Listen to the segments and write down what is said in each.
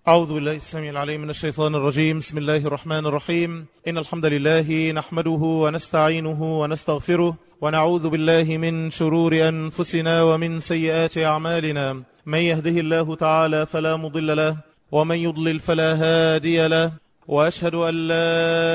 أعوذ بالله السميع العليم من الشيطان الرجيم بسم الله الرحمن الرحيم إن الحمد لله نحمده ونستعينه ونستغفره ونعوذ بالله من شرور أنفسنا ومن سيئات أعمالنا من يهده الله تعالى فلا مضل له ومن يضلل فلا هادي له وأشهد أن لا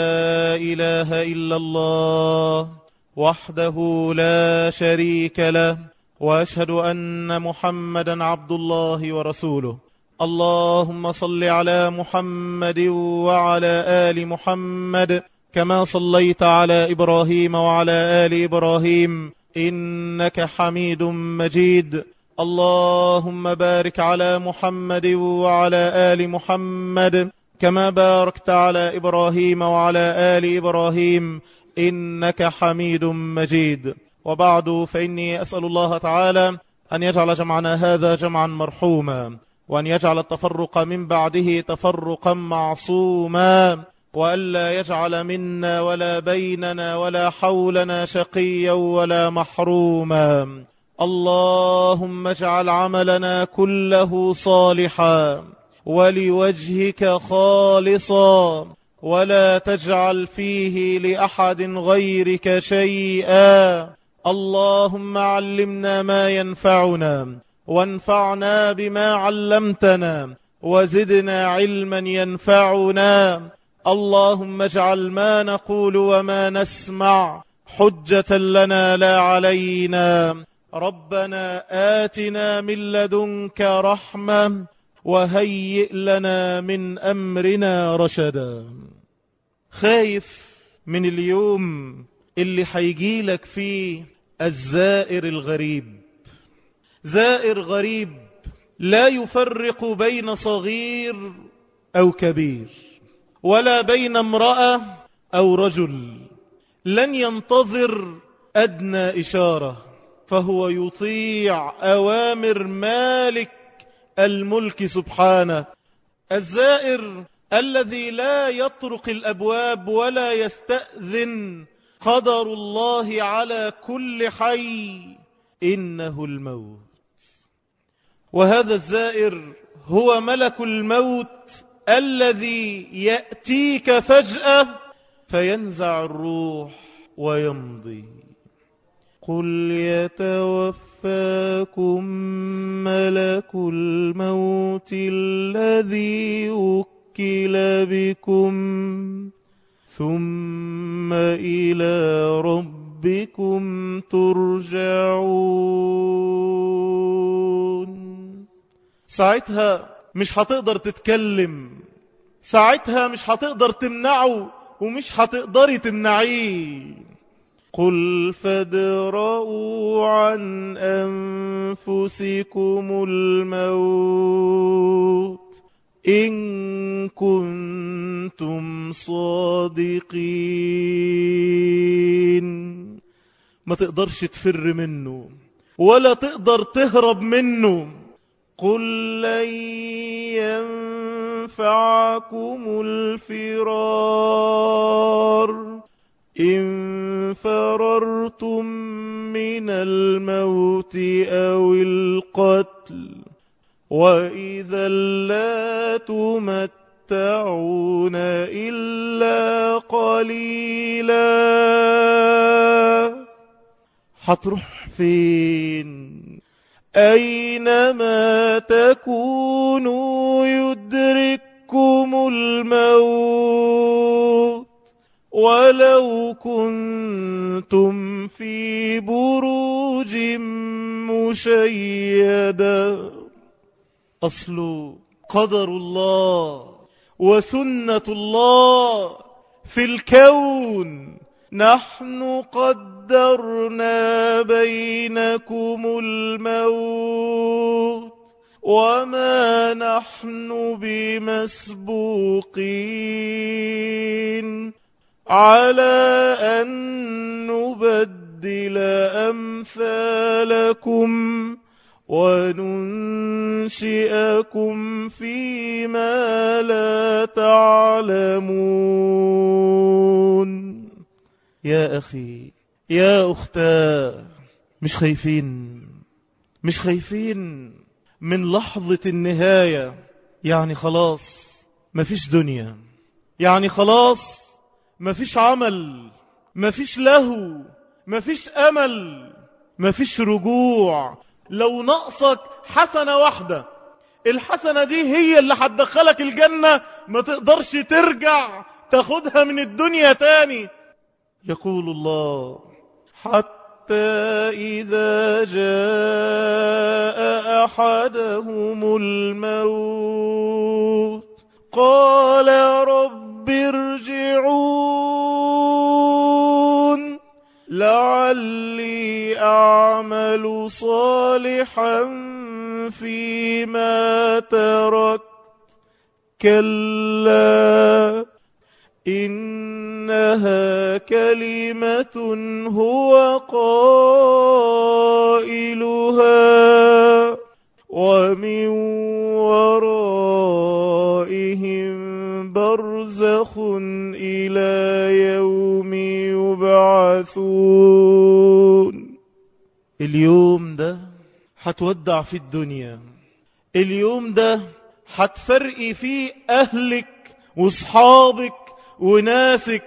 إله إلا الله وحده لا شريك له وأشهد أن محمدا عبد الله ورسوله اللهم صل على محمد وعلى آل محمد كما صليت على إبراهيم وعلى آل إبراهيم إنك حميد مجيد اللهم بارك على محمد وعلى آل محمد كما باركت على إبراهيم وعلى آل إبراهيم إنك حميد مجيد وبعد فإني أسأل الله تعالى أن يجعل جمعنا هذا جمعا مرحوما وأن يجعل التفرق من بعده تفرقا معصوما وألا يجعل منا ولا بيننا ولا حولنا شقيا ولا محروما اللهم اجعل عملنا كله صالحا ولوجهك خالصا ولا تجعل فيه لأحد غيرك شيئا اللهم علمنا ما ينفعنا وانفعنا بما علمتنا وزدنا علما ينفعنا اللهم اجعل ما نقول وما نسمع حجة لنا لا علينا ربنا آتنا من لدنك رحمة وهيئ لنا من أمرنا رشدا خايف من اليوم اللي حيجيلك فيه الزائر الغريب زائر غريب لا يفرق بين صغير أو كبير ولا بين امرأة أو رجل لن ينتظر أدنى إشارة فهو يطيع أوامر مالك الملك سبحانه الزائر الذي لا يطرق الأبواب ولا يستأذن قدر الله على كل حي إنه الموت وهذا الزائر هو ملك الموت الذي يأتيك فجأة فينزع الروح ويمضي قل يتوفاكم ملك الموت الذي وكل بكم ثم إلى ربكم ترجعون ساعتها مش هتقدر تتكلم ساعتها مش هتقدر تمنعه ومش هتقدري تمنعيه قل فادرؤوا عن أنفسكم الموت إن كنتم صادقين ما تقدرش تفر منه ولا تقدر تهرب منه قل لن ينفعكم الفرار إن فررتم من الموت أو القتل وإذا لا تمتعون إلا قليلا هتروح فين أينما تكونوا يدرككم الموت ولو كنتم في بروج مشيدة أصل قدر الله وسنة الله في الكون نحن قدرنا بينكم الموت وما نحن بمسبوقين على أن نبدل أمثالكم وننشئكم فيما لا تعلمون يا أخي يا أختاه مش خايفين مش خايفين من لحظة النهاية يعني خلاص مفيش دنيا يعني خلاص مفيش عمل مفيش له مفيش أمل مفيش رجوع لو نقصك حسنة واحدة الحسنة دي هي اللي هتدخلك الجنة ما تقدرش ترجع تاخدها من الدنيا تاني يقول الله حتى إذا جاء أحدهم الموت قال رب ارجعون لعلي أعمل صالحا فيما تركت كلا إنها كلمة هو قائلها ومن ورائهم برزخ إلى يوم يبعثون اليوم ده هتودع في الدنيا اليوم ده هتفرقي فيه أهلك واصحابك وناسك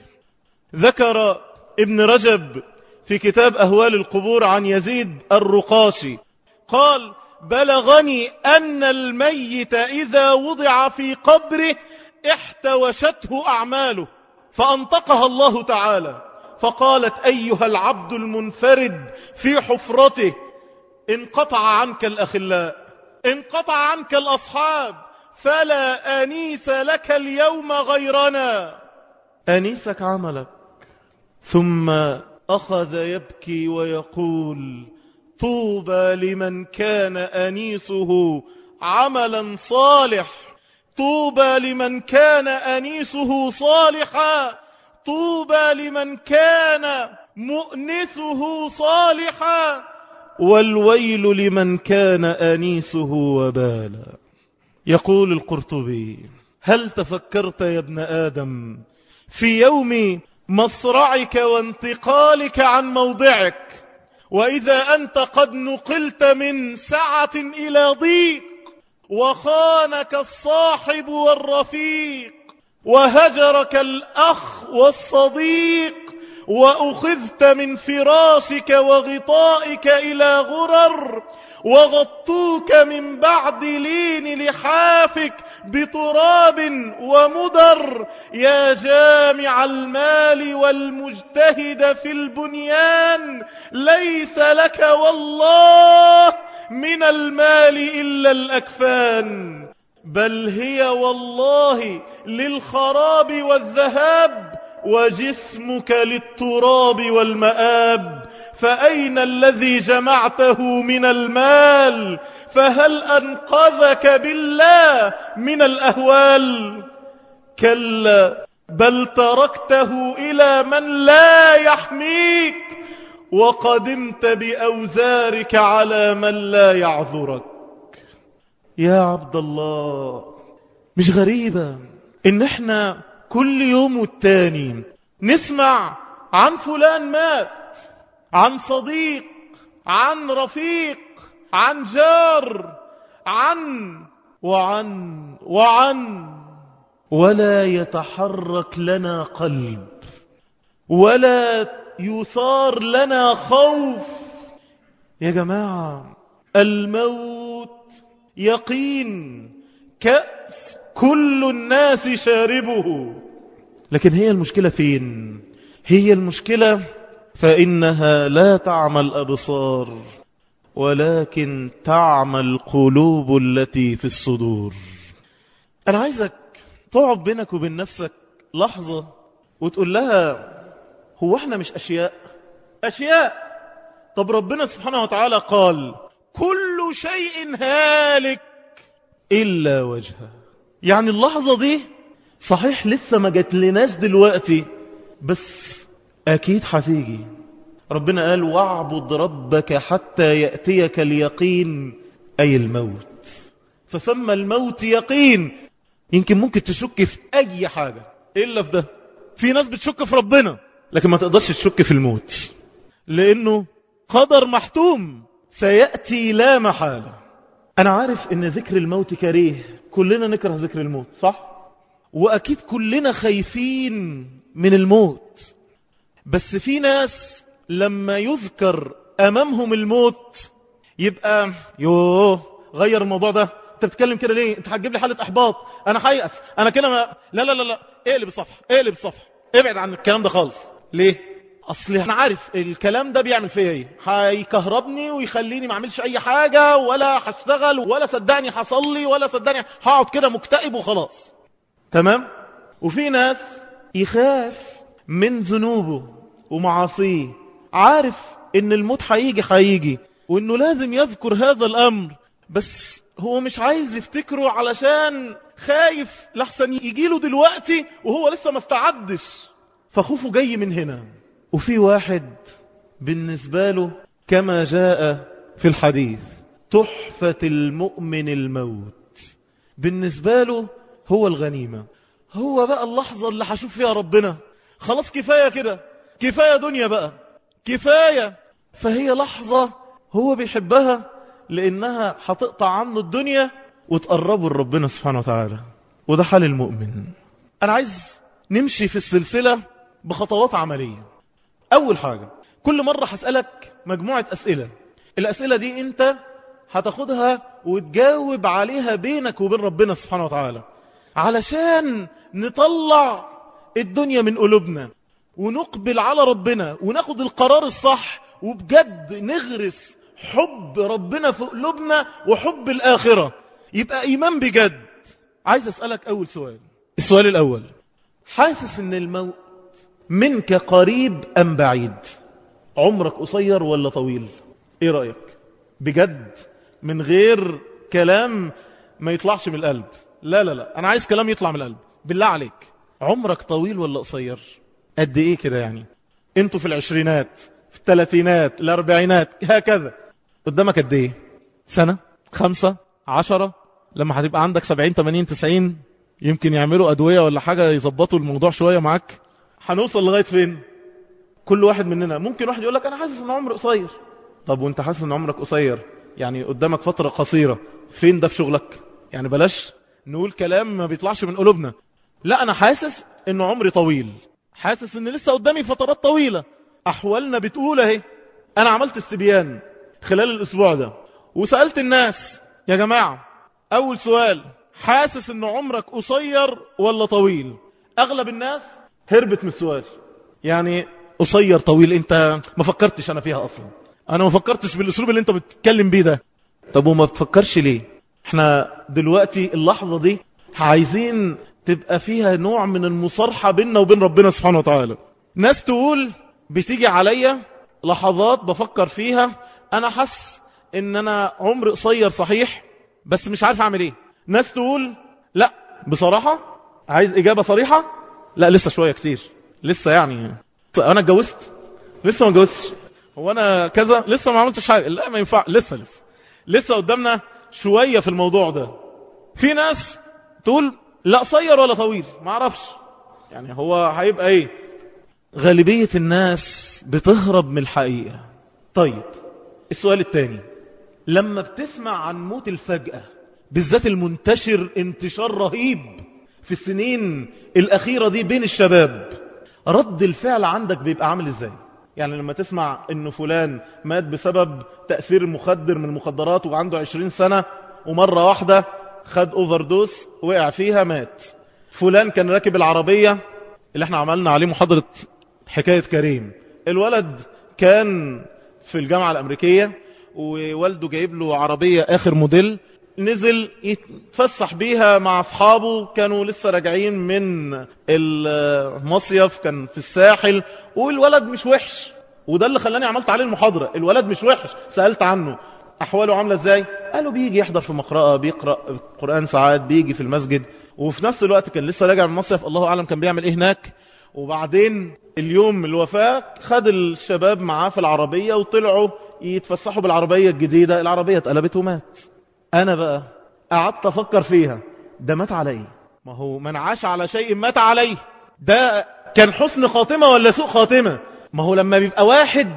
ذكر ابن رجب في كتاب أهوال القبور عن يزيد الرقاشي قال بلغني أن الميت إذا وضع في قبره احتوشته أعماله فأنطقها الله تعالى فقالت أيها العبد المنفرد في حفرته انقطع عنك الأخلاء انقطع عنك الأصحاب فلا أنيس لك اليوم غيرنا أنيسك عملك ثم أخذ يبكي ويقول طوبى لمن كان أنيسه عملا صالح طوبى لمن كان أنيسه صالحا طوبى لمن كان مؤنسه صالحا والويل لمن كان أنيسه وبالا يقول القرطبي هل تفكرت يا ابن آدم في يوم مصرعك وانتقالك عن موضعك وإذا أنت قد نقلت من سعة إلى ضيق وخانك الصاحب والرفيق وهجرك الأخ والصديق وأخذت من فراشك وغطائك إلى غرر وغطوك من بعد لين لحافك بتراب ومدر يا جامع المال والمجتهد في البنيان ليس لك والله من المال إلا الأكفان بل هي والله للخراب والذهاب وجسمك للتراب والمآب فأين الذي جمعته من المال فهل أنقذك بالله من الأهوال كلا بل تركته إلى من لا يحميك وقدمت بأوزارك على من لا يعذرك يا عبد الله مش غريبة إن احنا كل يوم والتاني نسمع عن فلان مات عن صديق عن رفيق عن جار عن وعن وعن ولا يتحرك لنا قلب ولا يثار لنا خوف يا جماعة الموت يقين كأس كل الناس شاربه لكن هي المشكلة فين هي المشكلة فإنها لا تعمى الأبصار ولكن تعمى القلوب التي في الصدور أنا عايزك تقعد بينك وبين نفسك لحظة وتقول لها هو احنا مش أشياء أشياء طب ربنا سبحانه وتعالى قال كل شيء هالك إلا وجهه يعني اللحظة دي صحيح لسه ما جت لناش دلوقتي بس أكيد هتيجي ربنا قال واعبد ربك حتى يأتيك اليقين أي الموت فسمى الموت يقين يمكن ممكن تشك في أي حاجة إلا في ده في ناس بتشك في ربنا لكن ما تقدرش تشك في الموت لأنه قدر محتوم سيأتي لا محالة أنا عارف إن ذكر الموت كريه كلنا نكره ذكر الموت صح؟ وأكيد كلنا خايفين من الموت بس في ناس لما يذكر أمامهم الموت يبقى يوه غير الموضوع ده انت بتتكلم كده ليه انت هتجيب لي حاله احباط انا هيأس انا كده ما... لا لا لا لا اقلب الصفحه اقلب الصفحه ابعد عن الكلام ده خالص ليه اصل انا عارف الكلام ده بيعمل فيا ايه هيكهربني ويخليني ما اعملش اي حاجه ولا هشتغل ولا صدقني هصلي ولا صدقني هقعد كده مكتئب وخلاص تمام وفي ناس يخاف من ذنوبه ومعاصيه عارف ان الموت هيجي هيجي وانه لازم يذكر هذا الامر بس هو مش عايز يفتكره علشان خايف لحسن يجيله دلوقتي وهو لسه ما استعدش فخوفه جاي من هنا وفي واحد بالنسبة له كما جاء في الحديث تحفة المؤمن الموت بالنسبة له هو الغنيمة هو بقى اللحظة اللي هشوف فيها ربنا خلاص كفاية كده كفاية دنيا بقى كفاية فهي لحظة هو بيحبها لأنها هتقطع عنه الدنيا وتقربه لربنا سبحانه وتعالى وده حال المؤمن أنا عايز نمشي في السلسلة بخطوات عملية أول حاجة كل مرة هسألك مجموعة أسئلة الأسئلة دي أنت هتاخدها وتجاوب عليها بينك وبين ربنا سبحانه وتعالى علشان نطلع الدنيا من قلوبنا ونقبل على ربنا وناخد القرار الصح وبجد نغرس حب ربنا في قلوبنا وحب الآخرة يبقى إيمان بجد عايز أسألك أول سؤال السؤال الأول حاسس أن الموت منك قريب أم بعيد عمرك قصير ولا طويل إيه رأيك بجد من غير كلام ما يطلعش من القلب لا لا لا أنا عايز كلام يطلع من القلب بالله عليك عمرك طويل ولا قصير قد إيه كده يعني انتوا في العشرينات في الثلاثينات الأربعينات هكذا قدامك قد إيه سنة خمسة عشرة لما هتبقى عندك سبعين تمانين تسعين يمكن يعملوا أدوية ولا حاجة يظبطوا الموضوع شوية معاك هنوصل لغاية فين كل واحد مننا ممكن واحد يقول لك أنا حاسس أن عمري قصير طب وانت حاسس أن عمرك قصير يعني قدامك فترة قصيرة فين ده في شغلك يعني بلاش نقول كلام ما بيطلعش من قلوبنا لا أنا حاسس أن عمري طويل حاسس أن لسه قدامي فترات طويلة أحوالنا بتقول اهي أنا عملت استبيان خلال الأسبوع ده وسألت الناس يا جماعة أول سؤال حاسس أن عمرك قصير ولا طويل أغلب الناس هربت من السؤال يعني قصير طويل انت ما فكرتش انا فيها اصلا انا ما فكرتش بالاسلوب اللي انت بتتكلم بيه ده طب وما بتفكرش ليه احنا دلوقتي اللحظة دي عايزين تبقى فيها نوع من المصارحة بيننا وبين ربنا سبحانه وتعالى ناس تقول بتيجي عليا لحظات بفكر فيها انا حس ان انا عمر قصير صحيح بس مش عارف اعمل ايه ناس تقول لا بصراحة عايز اجابة صريحة لا لسه شوية كتير لسه يعني انا اتجوزت لسه ما اتجوزتش هو انا كذا لسه ما عملتش حاجه لا ما ينفع لسه لسه لسه قدامنا شويه في الموضوع ده في ناس تقول لا قصير ولا طويل ما اعرفش يعني هو هيبقى ايه غالبيه الناس بتهرب من الحقيقه طيب السؤال الثاني لما بتسمع عن موت الفجاه بالذات المنتشر انتشار رهيب في السنين الاخيره دي بين الشباب رد الفعل عندك بيبقى عامل ازاي يعني لما تسمع انه فلان مات بسبب تأثير المخدر من المخدرات وعنده عشرين سنة ومرة واحدة خد اوفر دوس وقع فيها مات فلان كان راكب العربية اللي احنا عملنا عليه محاضرة حكاية كريم الولد كان في الجامعة الأمريكية ووالده جايب له عربية آخر موديل نزل يتفسح بيها مع أصحابه كانوا لسه راجعين من المصيف كان في الساحل والولد مش وحش وده اللي خلاني عملت عليه المحاضرة الولد مش وحش سألت عنه أحواله عاملة ازاي قالوا بيجي يحضر في مقرأة بيقرأ قرآن ساعات بيجي في المسجد وفي نفس الوقت كان لسه راجع من المصيف الله أعلم كان بيعمل إيه هناك وبعدين اليوم الوفاة خد الشباب معاه في العربية وطلعوا يتفسحوا بالعربية الجديدة العربية اتقلبت ومات أنا بقى قعدت أفكر فيها ده مات عليه ما هو من عاش على شيء مات عليه ده كان حسن خاتمة ولا سوء خاتمة ما هو لما بيبقى واحد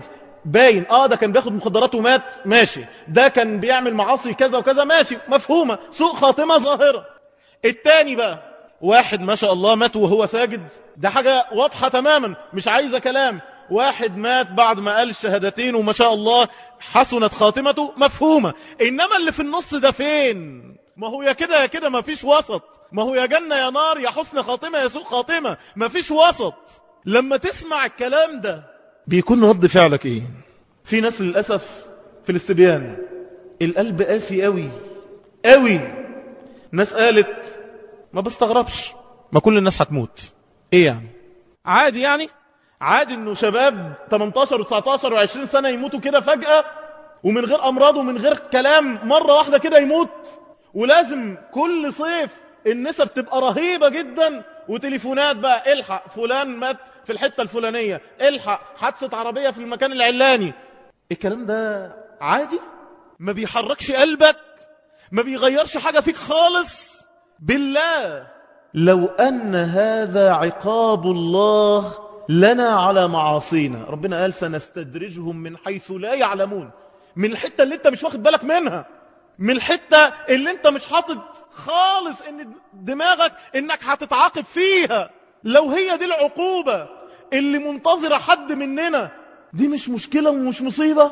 باين اه ده كان بياخد مخدرات ومات ماشي ده كان بيعمل معاصي كذا وكذا ماشي مفهومة سوء خاتمة ظاهرة التاني بقى واحد ما شاء الله مات وهو ساجد ده حاجة واضحة تماما مش عايزة كلام واحد مات بعد ما قال الشهادتين وما شاء الله حسنت خاتمته مفهومة إنما اللي في النص ده فين ما هو يا كده يا كده ما فيش وسط ما هو يا جنة يا نار يا حسن خاتمة يا سوء خاتمة ما فيش وسط لما تسمع الكلام ده بيكون رد فعلك ايه في ناس للأسف في الاستبيان القلب قاسي قوي قوي ناس قالت ما بستغربش ما كل الناس هتموت ايه يعني عادي يعني عادي انه شباب 18 و19 و20 سنة يموتوا كده فجأة ومن غير امراض ومن غير كلام مرة واحدة كده يموت ولازم كل صيف النسب تبقى رهيبة جدا وتليفونات بقى الحق فلان مات في الحتة الفلانية الحق حادثة عربية في المكان العلاني الكلام ده عادي ما بيحركش قلبك ما بيغيرش حاجة فيك خالص بالله لو أن هذا عقاب الله لنا على معاصينا ربنا قال سنستدرجهم من حيث لا يعلمون من الحتة اللي انت مش واخد بالك منها من الحتة اللي انت مش حاطط خالص ان دماغك انك هتتعاقب فيها لو هي دي العقوبة اللي منتظرة حد مننا دي مش مشكلة ومش مصيبة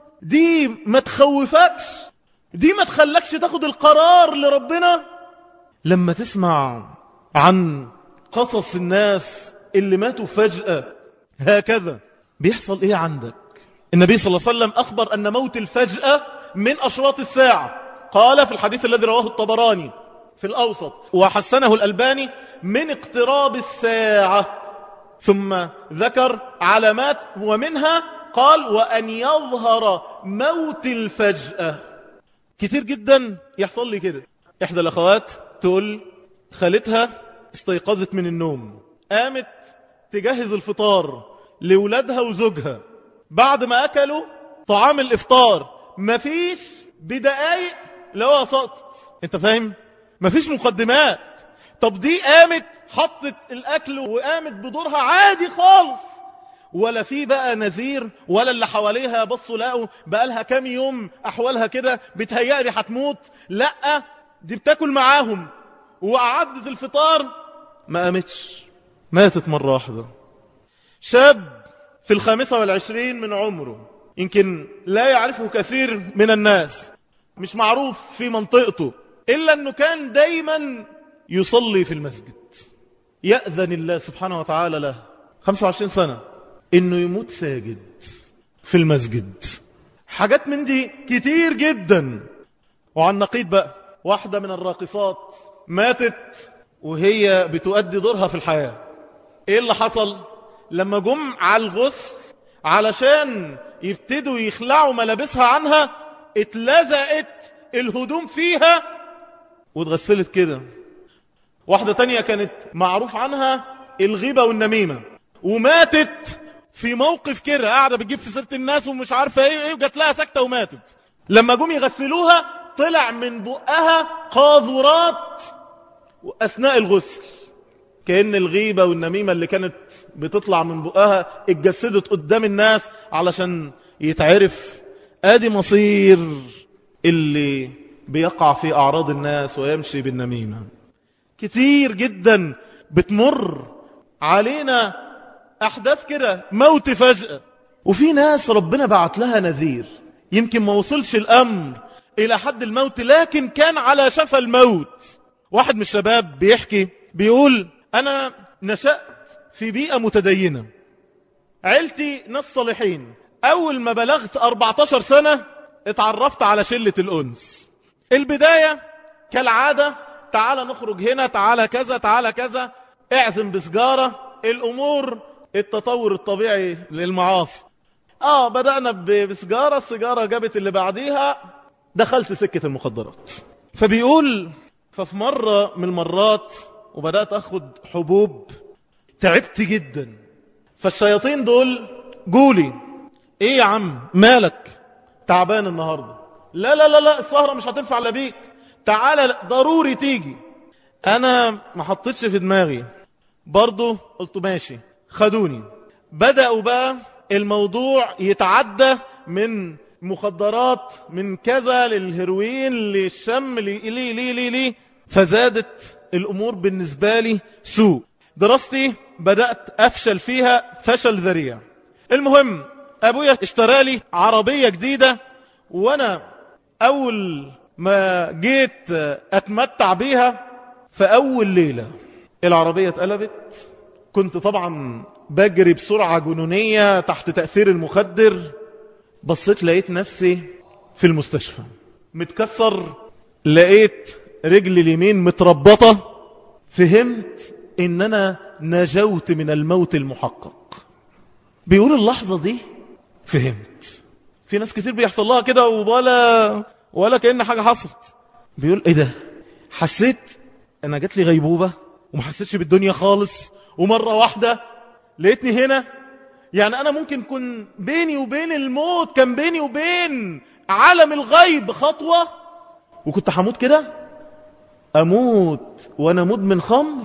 دي ما تخوفكش دي ما تخلكش تاخد القرار لربنا لما تسمع عن قصص الناس اللي ماتوا فجأة هكذا بيحصل ايه عندك النبي صلى الله عليه وسلم أخبر أن موت الفجأة من أشراط الساعة قال في الحديث الذي رواه الطبراني في الأوسط وحسنه الألباني من اقتراب الساعة ثم ذكر علامات ومنها قال وأن يظهر موت الفجأة كتير جدا يحصل لي كده إحدى الأخوات تقول خالتها استيقظت من النوم قامت تجهز الفطار لولادها وزوجها بعد ما أكلوا طعام الإفطار مفيش بدقايق لو سقطت انت فاهم مفيش مقدمات طب دي قامت حطت الأكل وقامت بدورها عادي خالص ولا في بقى نذير ولا اللي حواليها بصوا لقوا بقى لها كام يوم أحوالها كده بتهيألي هتموت لا دي بتاكل معاهم وقعدت الفطار ما قامتش ماتت مرة واحدة شاب في الخامسة والعشرين من عمره يمكن لا يعرفه كثير من الناس مش معروف في منطقته إلا أنه كان دايما يصلي في المسجد يأذن الله سبحانه وتعالى له 25 سنة أنه يموت ساجد في المسجد حاجات من دي كتير جدا وعن نقيد بقى واحدة من الراقصات ماتت وهي بتؤدي دورها في الحياة ايه اللي حصل لما جم على الغسل علشان يبتدوا يخلعوا ملابسها عنها اتلزقت الهدوم فيها واتغسلت كده واحدة تانية كانت معروف عنها الغيبة والنميمة وماتت في موقف كده قاعدة بتجيب في سيرة الناس ومش عارفة ايه ايه وجات لها سكتة وماتت لما جم يغسلوها طلع من بقها قاذورات أثناء الغسل كأن الغيبة والنميمة اللي كانت بتطلع من بقها اتجسدت قدام الناس علشان يتعرف ادي مصير اللي بيقع في أعراض الناس ويمشي بالنميمة كتير جدا بتمر علينا أحداث كده موت فجأة وفي ناس ربنا بعت لها نذير يمكن ما وصلش الأمر إلى حد الموت لكن كان على شفا الموت واحد من الشباب بيحكي بيقول أنا نشأت في بيئة متدينة عيلتي ناس صالحين أول ما بلغت 14 سنة اتعرفت على شلة الأنس البداية كالعادة تعال نخرج هنا تعال كذا تعال كذا اعزم بسجارة الأمور التطور الطبيعي للمعاصي آه بدأنا بسجارة السجارة جابت اللي بعديها دخلت سكة المخدرات فبيقول ففي مرة من المرات وبدأت أخد حبوب تعبت جدا فالشياطين دول قولي ايه يا عم مالك تعبان النهاردة لا لا لا لا السهرة مش هتنفع لبيك تعالى ضروري تيجي انا ما حطيتش في دماغي برضو قلت ماشي خدوني بدأوا بقى الموضوع يتعدى من مخدرات من كذا للهيروين للشم لي لي لي لي, لي فزادت الأمور بالنسبة لي سوء دراستي بدأت أفشل فيها فشل ذريع المهم أبويا اشترى لي عربية جديدة وأنا أول ما جيت أتمتع بيها فأول ليلة العربية اتقلبت كنت طبعا بجري بسرعة جنونية تحت تأثير المخدر بصيت لقيت نفسي في المستشفى متكسر لقيت رجلي اليمين متربطة فهمت ان انا نجوت من الموت المحقق بيقول اللحظة دي فهمت في ناس كتير بيحصل لها كده ولا ولا كأن حاجة حصلت بيقول ايه ده حسيت انا جات لي غيبوبة وما حسيتش بالدنيا خالص ومرة واحدة لقيتني هنا يعني انا ممكن كن بيني وبين الموت كان بيني وبين عالم الغيب خطوة وكنت هموت كده اموت وانا مدمن خمر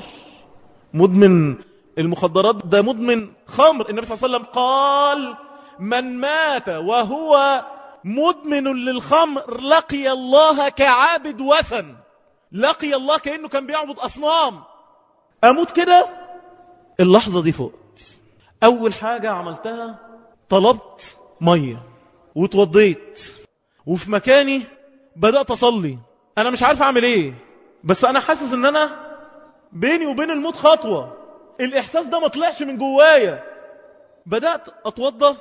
مدمن المخدرات ده مدمن خمر النبي صلى الله عليه وسلم قال من مات وهو مدمن للخمر لقي الله كعابد وثن لقي الله كأنه كان بيعبد أصنام أموت كده اللحظة دي فقت أول حاجة عملتها طلبت مية وتوضيت وفي مكاني بدأت أصلي أنا مش عارف أعمل إيه بس أنا حاسس إن أنا بيني وبين الموت خطوة الإحساس ده ما طلعش من جوايا بدأت أتوضى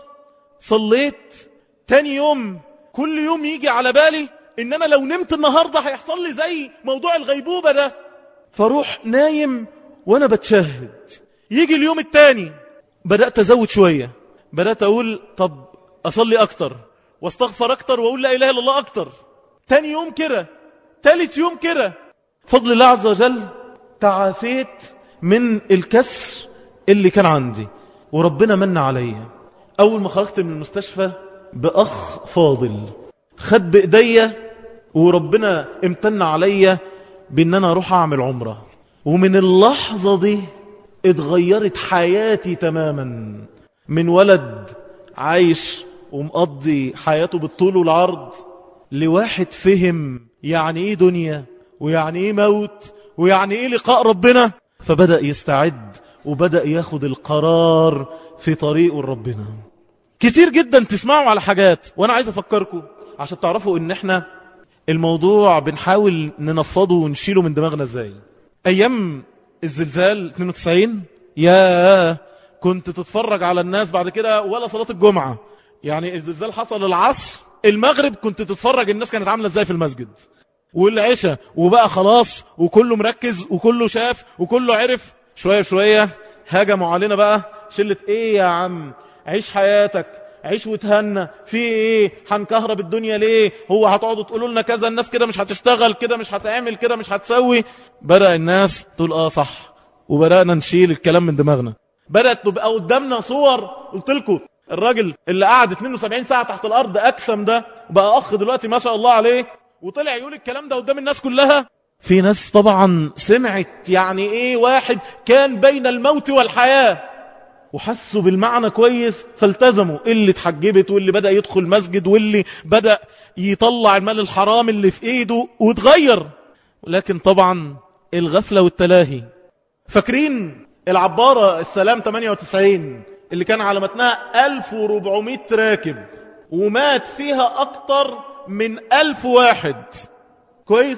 صليت تاني يوم كل يوم يجي على بالي إن أنا لو نمت النهاردة هيحصل لي زي موضوع الغيبوبة ده فروح نايم وأنا بتشهد يجي اليوم التاني بدأت أزود شوية بدأت أقول طب أصلي أكتر واستغفر أكتر وأقول لا إله إلا الله أكتر تاني يوم كده تالت يوم كده فضل الله عز وجل تعافيت من الكسر اللي كان عندي وربنا من عليا أول ما خرجت من المستشفى بأخ فاضل خد بإيديا وربنا امتن عليا بأن أنا أروح أعمل عمرة ومن اللحظة دي اتغيرت حياتي تماما من ولد عايش ومقضي حياته بالطول والعرض لواحد فهم يعني ايه دنيا ويعني ايه موت ويعني ايه لقاء ربنا فبدأ يستعد وبدأ ياخد القرار في طريقه لربنا كتير جدا تسمعوا على حاجات وانا عايز افكركم عشان تعرفوا ان احنا الموضوع بنحاول ننفضه ونشيله من دماغنا ازاي ايام الزلزال 92 يا كنت تتفرج على الناس بعد كده ولا صلاة الجمعة يعني الزلزال حصل العصر المغرب كنت تتفرج الناس كانت عاملة ازاي في المسجد والعشاء وبقى خلاص وكله مركز وكله شاف وكله عرف شوية شوية هاجموا علينا بقى شلة ايه يا عم عيش حياتك عيش وتهنى في ايه هنكهرب الدنيا ليه هو هتقعدوا تقولوا لنا كذا الناس كده مش هتشتغل كده مش هتعمل كده مش هتسوي بدأ الناس تقول اه صح وبدأنا نشيل الكلام من دماغنا بدأت تبقى قدامنا صور قلت لكم الراجل اللي قعد 72 ساعة تحت الأرض أكثم ده بقى أخ دلوقتي ما شاء الله عليه وطلع يقول الكلام ده قدام الناس كلها في ناس طبعا سمعت يعني ايه واحد كان بين الموت والحياة وحسوا بالمعنى كويس فالتزموا اللي اتحجبت واللي بدأ يدخل مسجد واللي بدأ يطلع المال الحرام اللي في ايده وتغير لكن طبعا الغفلة والتلاهي فاكرين العبارة السلام 98 اللي كان على متنها 1400 راكب ومات فيها أكتر من ألف واحد كويس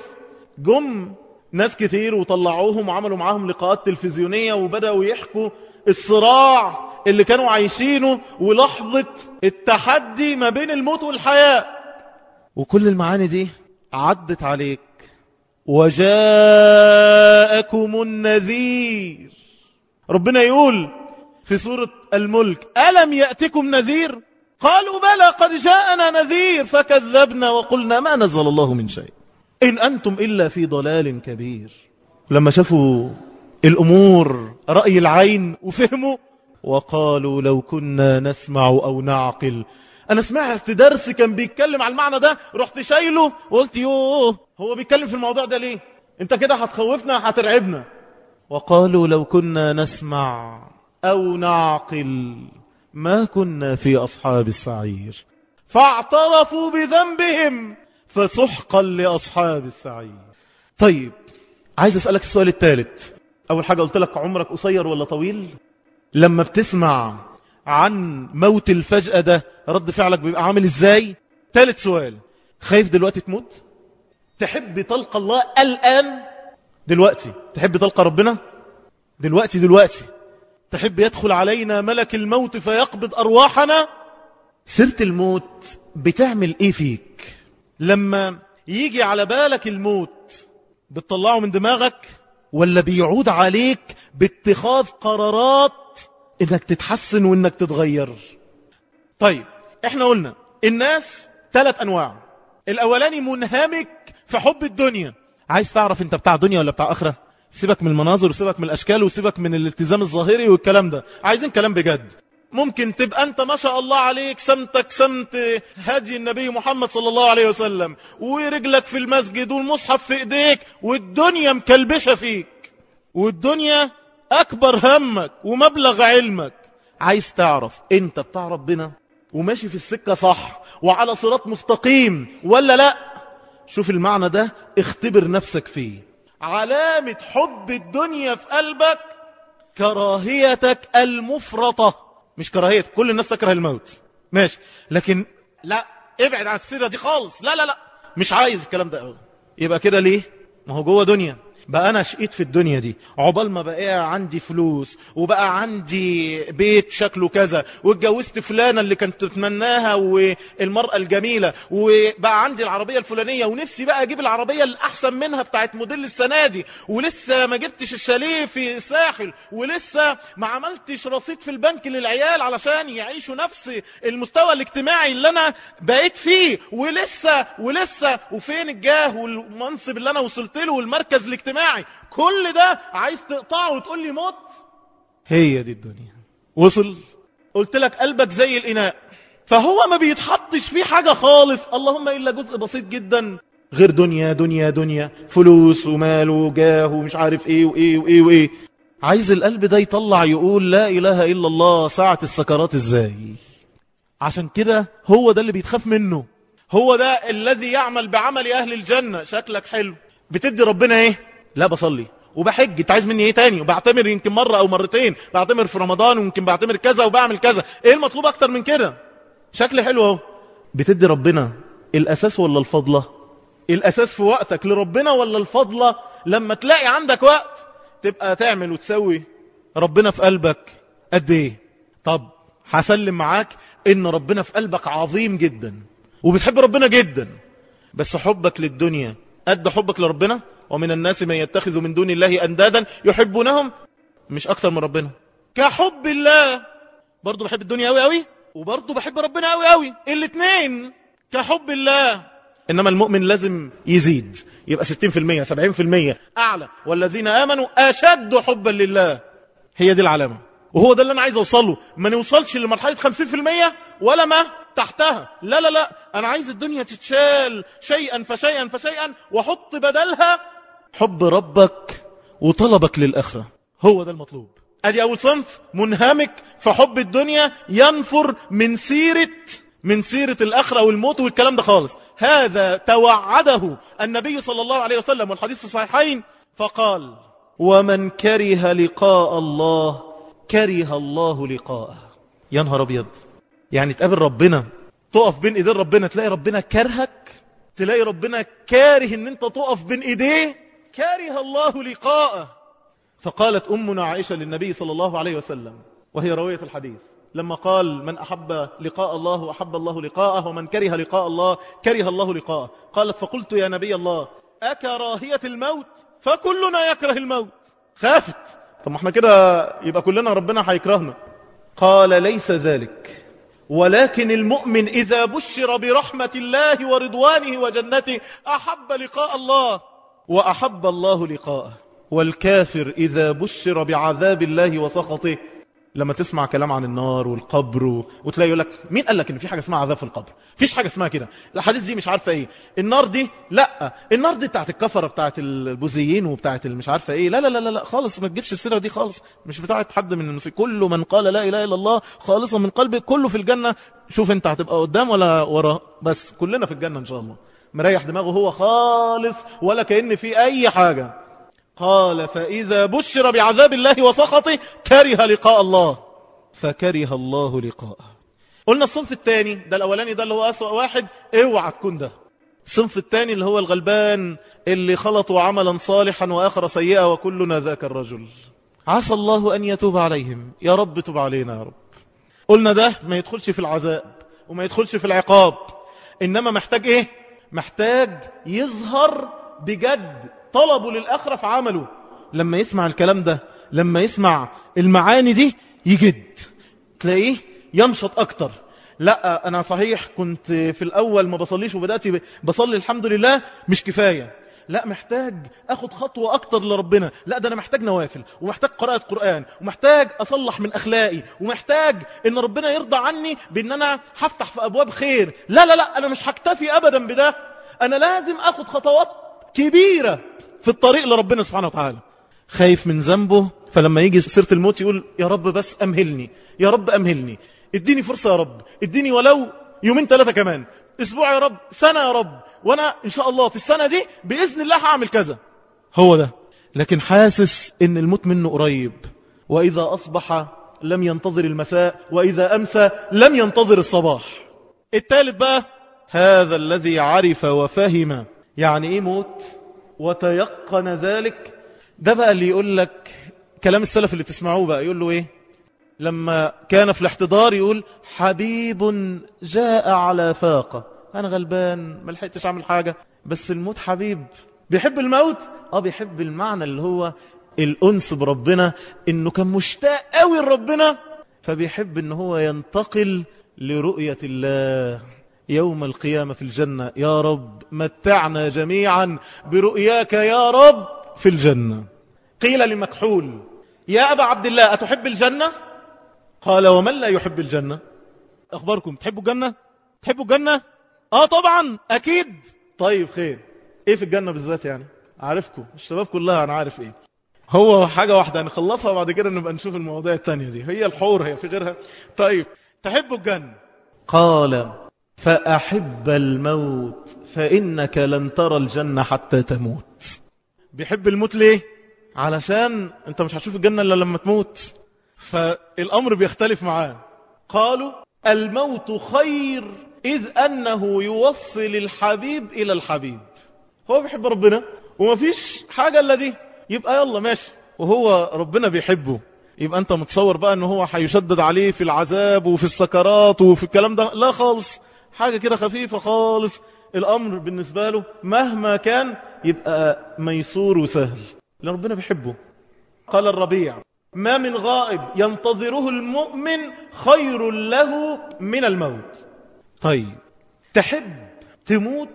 جم ناس كتير وطلعوهم وعملوا معاهم لقاءات تلفزيونية وبدأوا يحكوا الصراع اللي كانوا عايشينه ولحظة التحدي ما بين الموت والحياة وكل المعاني دي عدت عليك وجاءكم النذير ربنا يقول في سورة الملك ألم يأتكم نذير قالوا بلى قد جاءنا نذير فكذبنا وقلنا ما نزل الله من شيء إن أنتم إلا في ضلال كبير لما شافوا الأمور رأي العين وفهموا وقالوا لو كنا نسمع أو نعقل أنا سمعت درس كان بيتكلم على المعنى ده رحت شايله وقلت يوه هو بيتكلم في الموضوع ده ليه انت كده هتخوفنا هترعبنا وقالوا لو كنا نسمع أو نعقل ما كنا في أصحاب السعير فاعترفوا بذنبهم فسحقا لأصحاب السعير طيب عايز أسألك السؤال الثالث أول حاجة قلت لك عمرك قصير ولا طويل لما بتسمع عن موت الفجأة ده رد فعلك بيبقى عامل ازاي ثالث سؤال خايف دلوقتي تموت تحب تلقى الله الآن دلوقتي تحب تلقى ربنا دلوقتي دلوقتي تحب يدخل علينا ملك الموت فيقبض أرواحنا سيرة الموت بتعمل ايه فيك لما يجي على بالك الموت بتطلعه من دماغك ولا بيعود عليك باتخاذ قرارات انك تتحسن وانك تتغير طيب احنا قلنا الناس ثلاث انواع الاولاني منهمك في حب الدنيا عايز تعرف انت بتاع دنيا ولا بتاع اخره سيبك من المناظر وسيبك من الاشكال وسيبك من الالتزام الظاهري والكلام ده عايزين كلام بجد ممكن تبقى انت ما شاء الله عليك سمتك سمت هدي النبي محمد صلى الله عليه وسلم ورجلك في المسجد والمصحف في ايديك والدنيا مكلبشة فيك والدنيا اكبر همك ومبلغ علمك عايز تعرف انت بتاع ربنا وماشي في السكة صح وعلى صراط مستقيم ولا لا شوف المعنى ده اختبر نفسك فيه علامة حب الدنيا في قلبك كراهيتك المفرطة مش كراهية كل الناس تكره الموت ماشي لكن لا ابعد عن السيرة دي خالص لا لا لا مش عايز الكلام ده يبقى كده ليه ما هو جوه دنيا بقى انا شقيت في الدنيا دي عقبال ما بقى عندي فلوس وبقى عندي بيت شكله كذا واتجوزت فلانة اللي كنت تتمناها والمرأة الجميلة وبقى عندي العربية الفلانية ونفسي بقى اجيب العربية الاحسن منها بتاعت موديل السنة دي ولسه ما جبتش الشاليه في الساحل ولسه ما عملتش رصيد في البنك للعيال علشان يعيشوا نفس المستوى الاجتماعي اللي انا بقيت فيه ولسه ولسه وفين الجاه والمنصب اللي انا وصلت له والمركز الاجتماعي اجتماعي كل ده عايز تقطعه وتقول لي موت هي دي الدنيا وصل قلت لك قلبك زي الإناء فهو ما بيتحطش فيه حاجة خالص اللهم إلا جزء بسيط جدا غير دنيا دنيا دنيا فلوس ومال وجاه ومش عارف ايه وايه وايه وايه عايز القلب ده يطلع يقول لا إله إلا الله ساعة السكرات ازاي عشان كده هو ده اللي بيتخاف منه هو ده الذي يعمل بعمل أهل الجنة شكلك حلو بتدي ربنا ايه لا بصلي وبحج انت عايز مني ايه تاني وبعتمر يمكن مرة او مرتين بعتمر في رمضان ويمكن بعتمر كذا وبعمل كذا ايه المطلوب اكتر من كده شكل حلو اهو بتدي ربنا الاساس ولا الفضلة الاساس في وقتك لربنا ولا الفضلة لما تلاقي عندك وقت تبقى تعمل وتسوي ربنا في قلبك قد ايه طب هسلم معاك ان ربنا في قلبك عظيم جدا وبتحب ربنا جدا بس حبك للدنيا قد حبك لربنا ومن الناس من يتخذ من دون الله أندادا يحبونهم مش أكتر من ربنا كحب الله برضو بحب الدنيا أوي أوي وبرضو بحب ربنا أوي أوي الاثنين كحب الله إنما المؤمن لازم يزيد يبقى 60% 70% أعلى والذين آمنوا أشد حبا لله هي دي العلامة وهو ده اللي أنا عايز أوصله ما نوصلش لمرحلة 50% ولا ما تحتها لا لا لا أنا عايز الدنيا تتشال شيئا فشيئا فشيئا وحط بدلها حب ربك وطلبك للآخرة هو ده المطلوب ادي اول صنف منهمك في حب الدنيا ينفر من سيرة من سيرة الآخرة والموت والكلام ده خالص هذا توعده النبي صلى الله عليه وسلم والحديث في الصحيحين فقال ومن كره لقاء الله كره الله لقاءه يا نهار ابيض يعني تقابل ربنا تقف بين ايدين ربنا تلاقي ربنا كرهك تلاقي ربنا كاره ان انت تقف بين ايديه كره الله لقاءه فقالت أمنا عائشة للنبي صلى الله عليه وسلم وهي روية الحديث لما قال من أحب لقاء الله وأحب الله لقاءه ومن كره لقاء الله كره الله لقاءه قالت فقلت يا نبي الله أكراهية الموت فكلنا يكره الموت خافت طب ما احنا كده يبقى كلنا ربنا هيكرهنا قال ليس ذلك ولكن المؤمن إذا بشر برحمة الله ورضوانه وجنته أحب لقاء الله وأحب الله لقاءه والكافر إذا بشر بعذاب الله وسخطه لما تسمع كلام عن النار والقبر و... وتلاقي يقول لك مين قال لك ان في حاجه اسمها عذاب في القبر فيش حاجه اسمها كده الحديث دي مش عارفه ايه النار دي لا النار دي بتاعت الكفره بتاعت البوذيين وبتاعت مش عارفه ايه لا لا لا لا خالص ما تجيبش السيره دي خالص مش بتاعت حد من المسلمين كل من قال لا اله الا الله خالصا من قلبه كله في الجنه شوف انت هتبقى قدام ولا ورا بس كلنا في الجنه ان شاء الله مريح دماغه هو خالص ولا كأن في اي حاجه قال فإذا بشر بعذاب الله وسخطه كره لقاء الله فكره الله لقاءه قلنا الصنف الثاني ده الأولاني ده اللي هو أسوأ واحد اوعى تكون ده الصنف الثاني اللي هو الغلبان اللي خلطوا عملا صالحا وآخر سيئة وكلنا ذاك الرجل عسى الله أن يتوب عليهم يا رب تب علينا يا رب قلنا ده ما يدخلش في العذاب وما يدخلش في العقاب إنما محتاج إيه محتاج يظهر بجد طلبه للآخرة في عمله لما يسمع الكلام ده لما يسمع المعاني دي يجد تلاقيه ينشط أكتر لا أنا صحيح كنت في الأول ما بصليش وبدأت بصلي الحمد لله مش كفاية لا محتاج أخد خطوة أكتر لربنا لا ده أنا محتاج نوافل ومحتاج قراءة قرآن ومحتاج أصلح من أخلاقي ومحتاج إن ربنا يرضى عني بأن أنا هفتح في أبواب خير لا لا لا أنا مش هكتفي أبدا بده أنا لازم أخد خطوات كبيرة في الطريق لربنا سبحانه وتعالى خايف من ذنبه فلما يجي سيرة الموت يقول يا رب بس أمهلني يا رب أمهلني اديني فرصة يا رب اديني ولو يومين ثلاثة كمان اسبوع يا رب سنة يا رب وانا ان شاء الله في السنة دي بإذن الله هعمل كذا هو ده لكن حاسس ان الموت منه قريب وإذا أصبح لم ينتظر المساء وإذا أمسى لم ينتظر الصباح الثالث بقى هذا الذي عرف وفهم يعني ايه موت وتيقن ذلك ده بقى اللي يقول لك كلام السلف اللي تسمعوه بقى يقول له ايه لما كان في الاحتضار يقول حبيب جاء على فاقة انا غلبان ما لحقتش اعمل حاجة بس الموت حبيب بيحب الموت اه بيحب المعنى اللي هو الانس بربنا انه كان مشتاق قوي لربنا فبيحب ان هو ينتقل لرؤية الله يوم القيامة في الجنة يا رب متعنا جميعا برؤياك يا رب في الجنة قيل لمكحول يا أبا عبد الله أتحب الجنة قال ومن لا يحب الجنة أخباركم تحبوا الجنة تحبوا الجنة آه طبعا أكيد طيب خير إيه في الجنة بالذات يعني عارفكم الشباب كلها أنا عارف إيه هو حاجة واحدة نخلصها وبعد كده نبقى نشوف المواضيع التانية دي هي الحور هي في غيرها طيب تحبوا الجنة قال فأحب الموت فإنك لن ترى الجنة حتى تموت بيحب الموت ليه علشان انت مش هتشوف الجنة إلا لما تموت فالأمر بيختلف معاه قالوا الموت خير إذ أنه يوصل الحبيب إلى الحبيب هو بيحب ربنا ومفيش حاجة إلا دي يبقى يلا ماشي وهو ربنا بيحبه يبقى أنت متصور بقى أنه هو هيشدد عليه في العذاب وفي السكرات وفي الكلام ده لا خالص حاجة كده خفيفة خالص الأمر بالنسبة له مهما كان يبقى ميسور وسهل لأن ربنا بيحبه قال الربيع ما من غائب ينتظره المؤمن خير له من الموت طيب تحب تموت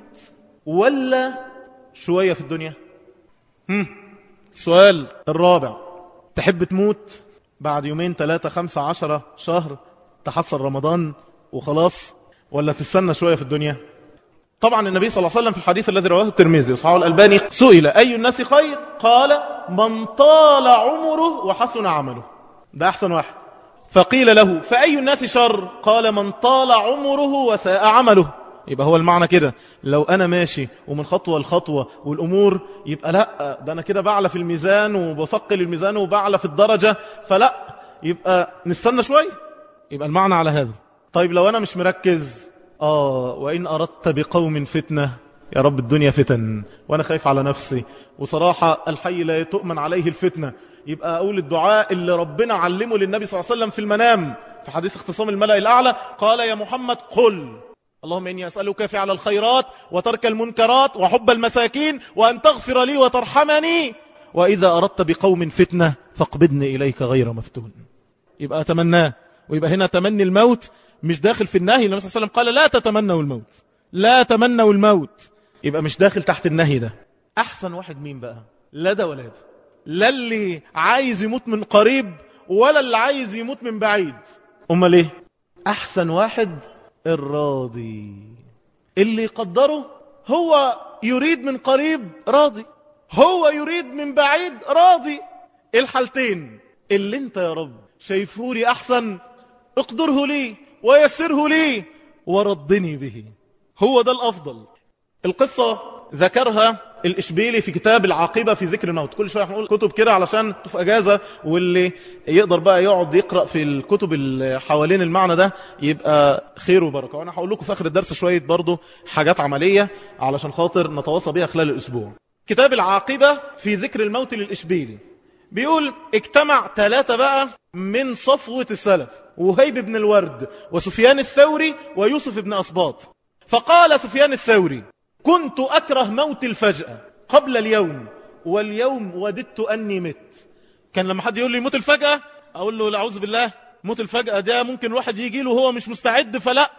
ولا شوية في الدنيا هم. سؤال الرابع تحب تموت بعد يومين ثلاثة خمسة عشرة شهر تحصل رمضان وخلاص ولا تستنى شوية في الدنيا طبعا النبي صلى الله عليه وسلم في الحديث الذي رواه الترمذي وصححه الألباني سئل أي الناس خير قال من طال عمره وحسن عمله ده أحسن واحد فقيل له فأي الناس شر قال من طال عمره وساء عمله يبقى هو المعنى كده لو أنا ماشي ومن خطوة لخطوة والأمور يبقى لا ده أنا كده بعلى في الميزان وبثقل الميزان وبعلى في الدرجة فلا يبقى نستنى شوية يبقى المعنى على هذا طيب لو أنا مش مركز آه وإن أردت بقوم فتنة يا رب الدنيا فتن وأنا خايف على نفسي وصراحة الحي لا تؤمن عليه الفتنة يبقى أقول الدعاء اللي ربنا علمه للنبي صلى الله عليه وسلم في المنام في حديث اختصام الملأ الأعلى قال يا محمد قل اللهم إني أسألك فعل الخيرات وترك المنكرات وحب المساكين وأن تغفر لي وترحمني وإذا أردت بقوم فتنة فاقبضني إليك غير مفتون يبقى أتمناه ويبقى هنا تمني الموت مش داخل في النهي النبي صلى الله عليه وسلم قال لا تتمنوا الموت لا تمنوا الموت يبقى مش داخل تحت النهي ده أحسن واحد مين بقى لا ده ولا ده لا اللي عايز يموت من قريب ولا اللي عايز يموت من بعيد امال ايه احسن واحد الراضي اللي يقدره هو يريد من قريب راضي هو يريد من بعيد راضي الحالتين اللي انت يا رب شايفه لي احسن اقدره لي ويسره لي وردني به هو ده الافضل القصة ذكرها الإشبيلي في كتاب العاقبة في ذكر الموت كل شوية هنقول كتب كده علشان في أجازة واللي يقدر بقى يقعد يقرأ في الكتب اللي حوالين المعنى ده يبقى خير وبركة وأنا هقول لكم في آخر الدرس شوية برضو حاجات عملية علشان خاطر نتواصى بها خلال الأسبوع كتاب العاقبة في ذكر الموت للإشبيلي بيقول اجتمع ثلاثة بقى من صفوة السلف وهيب بن الورد وسفيان الثوري ويوسف بن أصباط فقال سفيان الثوري كنت أكره موت الفجأة قبل اليوم واليوم وددت أني مت كان لما حد يقول لي موت الفجأة أقول له لأعوذ بالله موت الفجأة ده ممكن واحد يجي له وهو مش مستعد فلا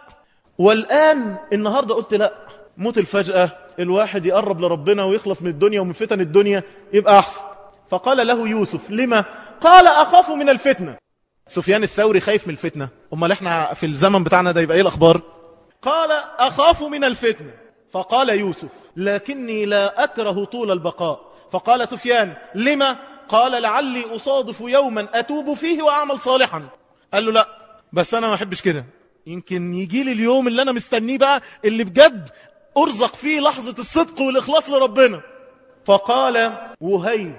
والآن النهاردة قلت لا موت الفجأة الواحد يقرب لربنا ويخلص من الدنيا ومن فتن الدنيا يبقى أحسن فقال له يوسف لما قال أخاف من الفتنة سفيان الثوري خايف من الفتنة أمال احنا في الزمن بتاعنا ده يبقى ايه الأخبار قال أخاف من الفتنة فقال يوسف لكني لا أكره طول البقاء فقال سفيان لما قال لعلي أصادف يوما أتوب فيه وأعمل صالحا قال له لا بس أنا ما أحبش كده يمكن يجي لي اليوم اللي أنا مستنيه بقى اللي بجد أرزق فيه لحظة الصدق والإخلاص لربنا فقال وهيب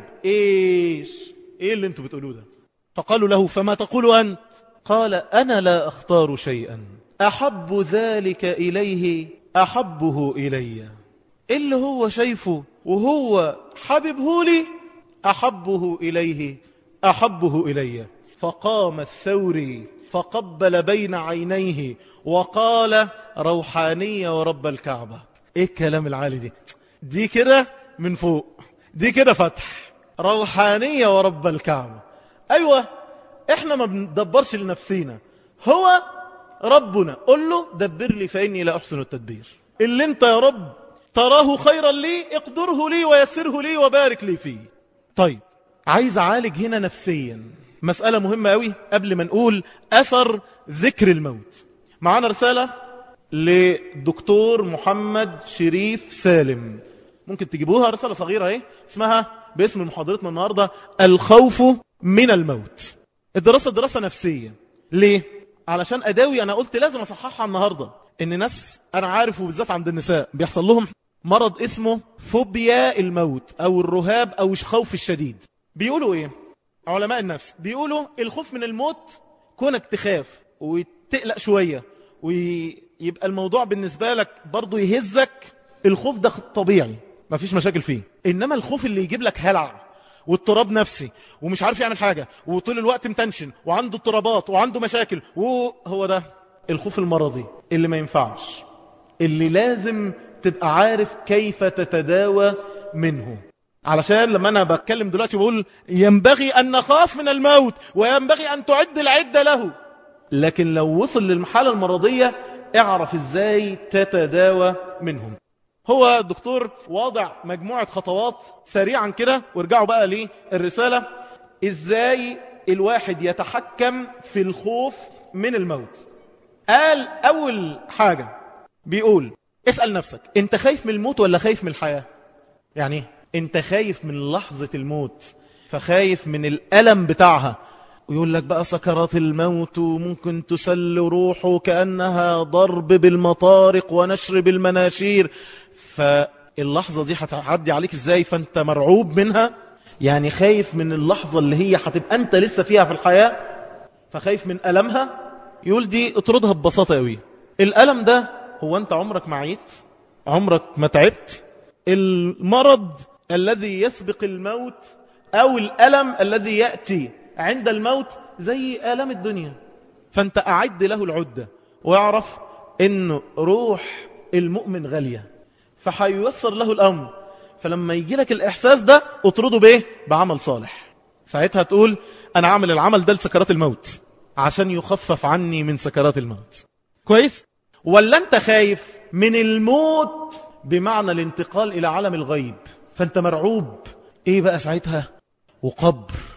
إيش إيه اللي أنتوا بتقولوه ده فقالوا له فما تقول أنت قال أنا لا أختار شيئا أحب ذلك إليه أحبه إلي اللي هو شايفه وهو حببه لي أحبه إليه أحبه إلي فقام الثوري فقبل بين عينيه وقال روحانية ورب الكعبة ايه الكلام العالي دي دي كده من فوق دي كده فتح روحانية ورب الكعبة ايوه احنا ما بندبرش لنفسينا هو ربنا قل له دبر لي فإني لا أحسن التدبير اللي انت يا رب تراه خيرا لي اقدره لي ويسره لي وبارك لي فيه طيب عايز أعالج هنا نفسيا مسألة مهمة قوي قبل ما نقول أثر ذكر الموت معانا رسالة لدكتور محمد شريف سالم ممكن تجيبوها رسالة صغيرة اهي اسمها باسم محاضرتنا النهاردة الخوف من الموت الدراسة دراسة نفسية ليه؟ علشان أداوي أنا قلت لازم أصححها النهاردة إن ناس أنا عارف وبالذات عند النساء بيحصل لهم مرض اسمه فوبيا الموت أو الرهاب أو الخوف الشديد بيقولوا إيه؟ علماء النفس بيقولوا الخوف من الموت كونك تخاف وتقلق شوية ويبقى الموضوع بالنسبة لك برضو يهزك الخوف ده طبيعي ما فيش مشاكل فيه إنما الخوف اللي يجيب لك هلع واضطراب نفسي ومش عارف يعمل حاجة وطول الوقت متنشن وعنده اضطرابات وعنده مشاكل وهو ده الخوف المرضي اللي ما ينفعش اللي لازم تبقى عارف كيف تتداوى منه علشان لما أنا بتكلم دلوقتي بقول ينبغي أن نخاف من الموت وينبغي أن تعد العدة له لكن لو وصل للمحالة المرضية اعرف ازاي تتداوى منهم هو الدكتور واضع مجموعة خطوات سريعا كده وارجعوا بقى للرسالة ازاي الواحد يتحكم في الخوف من الموت قال اول حاجة بيقول اسأل نفسك انت خايف من الموت ولا خايف من الحياة يعني انت خايف من لحظة الموت فخايف من الألم بتاعها ويقول لك بقى سكرات الموت ممكن تسل روحه كأنها ضرب بالمطارق ونشر بالمناشير فاللحظة دي هتعدي عليك ازاي فانت مرعوب منها يعني خايف من اللحظة اللي هي هتبقى انت لسه فيها في الحياة فخايف من ألمها يقول دي اطردها ببساطة قوي الألم ده هو انت عمرك ما عيت عمرك ما تعبت المرض الذي يسبق الموت أو الألم الذي يأتي عند الموت زي آلام الدنيا فانت أعد له العدة ويعرف ان روح المؤمن غالية فحييسر له الأمر فلما يجي لك الإحساس ده اطرده به بعمل صالح ساعتها تقول أنا عامل العمل ده لسكرات الموت عشان يخفف عني من سكرات الموت كويس ولا انت خايف من الموت بمعنى الانتقال إلى عالم الغيب فانت مرعوب ايه بقى ساعتها وقبر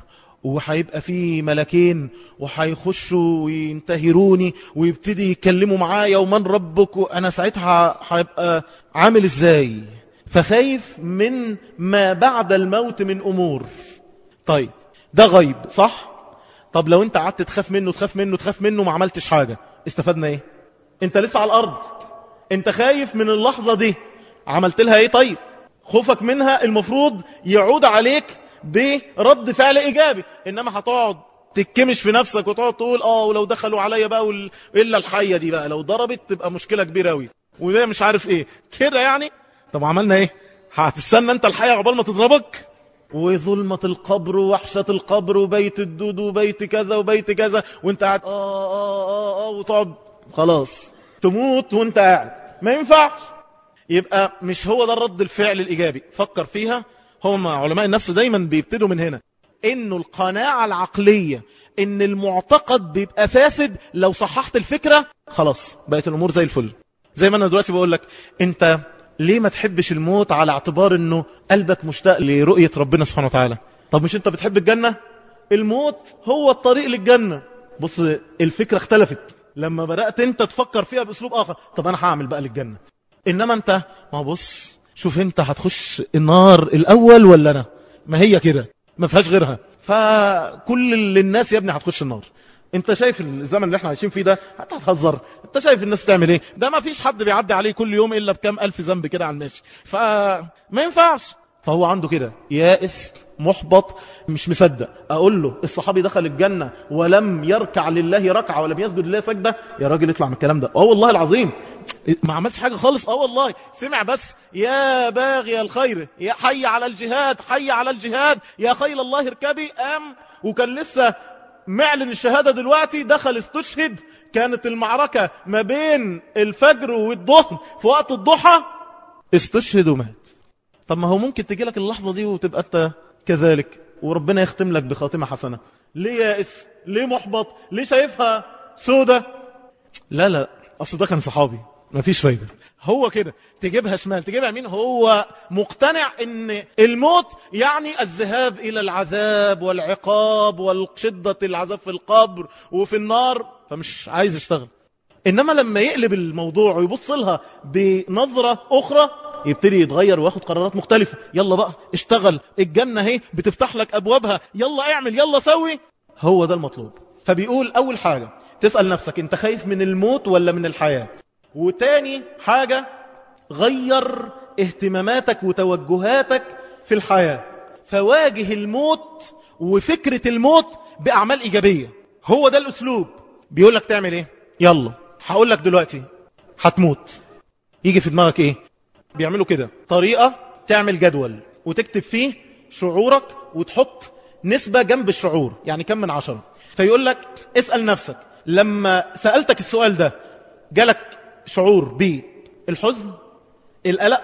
وهيبقى في ملكين وهيخشوا وينتهروني ويبتدي يتكلموا معايا ومن ربك وانا ساعتها هيبقى عامل ازاي فخايف من ما بعد الموت من امور طيب ده غيب صح طب لو انت قعدت تخاف منه تخاف منه تخاف منه ما عملتش حاجة استفدنا ايه انت لسه على الارض انت خايف من اللحظة دي عملت لها ايه طيب خوفك منها المفروض يعود عليك برد فعل ايجابي انما هتقعد تتكمش في نفسك وتقعد تقول اه ولو دخلوا عليا بقى وال... الا الحية دي بقى لو ضربت تبقى مشكلة كبيرة قوي وده مش عارف ايه كده يعني طب عملنا ايه هتستنى انت الحية عقبال ما تضربك وظلمة القبر ووحشة القبر وبيت الدود وبيت كذا وبيت كذا وانت قاعد آه آه آه آه وتقعد خلاص تموت وانت قاعد ما ينفعش يبقى مش هو ده الرد الفعل الإيجابي فكر فيها هم علماء النفس دايما بيبتدوا من هنا انه القناعة العقلية ان المعتقد بيبقى فاسد لو صححت الفكرة خلاص بقت الامور زي الفل زي ما انا دلوقتي بقول لك انت ليه ما تحبش الموت على اعتبار انه قلبك مشتاق لرؤية ربنا سبحانه وتعالى طب مش انت بتحب الجنة الموت هو الطريق للجنة بص الفكرة اختلفت لما بدأت انت تفكر فيها باسلوب اخر طب انا هعمل بقى للجنة انما انت ما بص شوف انت هتخش النار الاول ولا انا ما هي كده ما فيهاش غيرها فكل الناس يا ابني هتخش النار انت شايف الزمن اللي احنا عايشين فيه ده هتهزر انت شايف الناس تعمل ايه ده ما فيش حد بيعدي عليه كل يوم الا بكام الف ذنب كده على الماشي فما ينفعش فهو عنده كده يائس محبط مش مصدق اقول له الصحابي دخل الجنة ولم يركع لله ركعة ولم يسجد لله سجدة يا راجل اطلع من الكلام ده اه والله العظيم ما عملتش حاجة خالص اه والله سمع بس يا باغي الخير يا حي على الجهاد حي على الجهاد يا خيل الله اركبي قام وكان لسه معلن الشهادة دلوقتي دخل استشهد كانت المعركة ما بين الفجر والظهر في وقت الضحى استشهد ومات طب ما هو ممكن تجي لك اللحظة دي وتبقى انت كذلك وربنا يختم لك بخاتمة حسنة ليه يائس ليه محبط ليه شايفها سودة لا لا اصل ده كان صحابي مفيش فايدة هو كده تجيبها شمال تجيبها يمين هو مقتنع ان الموت يعني الذهاب الى العذاب والعقاب والشدة العذاب في القبر وفي النار فمش عايز يشتغل انما لما يقلب الموضوع ويبص لها بنظرة اخرى يبتدي يتغير وياخد قرارات مختلفة يلا بقى اشتغل الجنة اهي بتفتح لك ابوابها يلا اعمل يلا سوي هو ده المطلوب فبيقول اول حاجة تسأل نفسك انت خايف من الموت ولا من الحياة وتاني حاجة غير اهتماماتك وتوجهاتك في الحياة فواجه الموت وفكرة الموت بأعمال إيجابية هو ده الأسلوب بيقول لك تعمل إيه يلا هقول لك دلوقتي هتموت يجي في دماغك إيه بيعملوا كده طريقة تعمل جدول وتكتب فيه شعورك وتحط نسبة جنب الشعور يعني كم من عشرة فيقول لك اسأل نفسك لما سألتك السؤال ده جالك شعور بالحزن القلق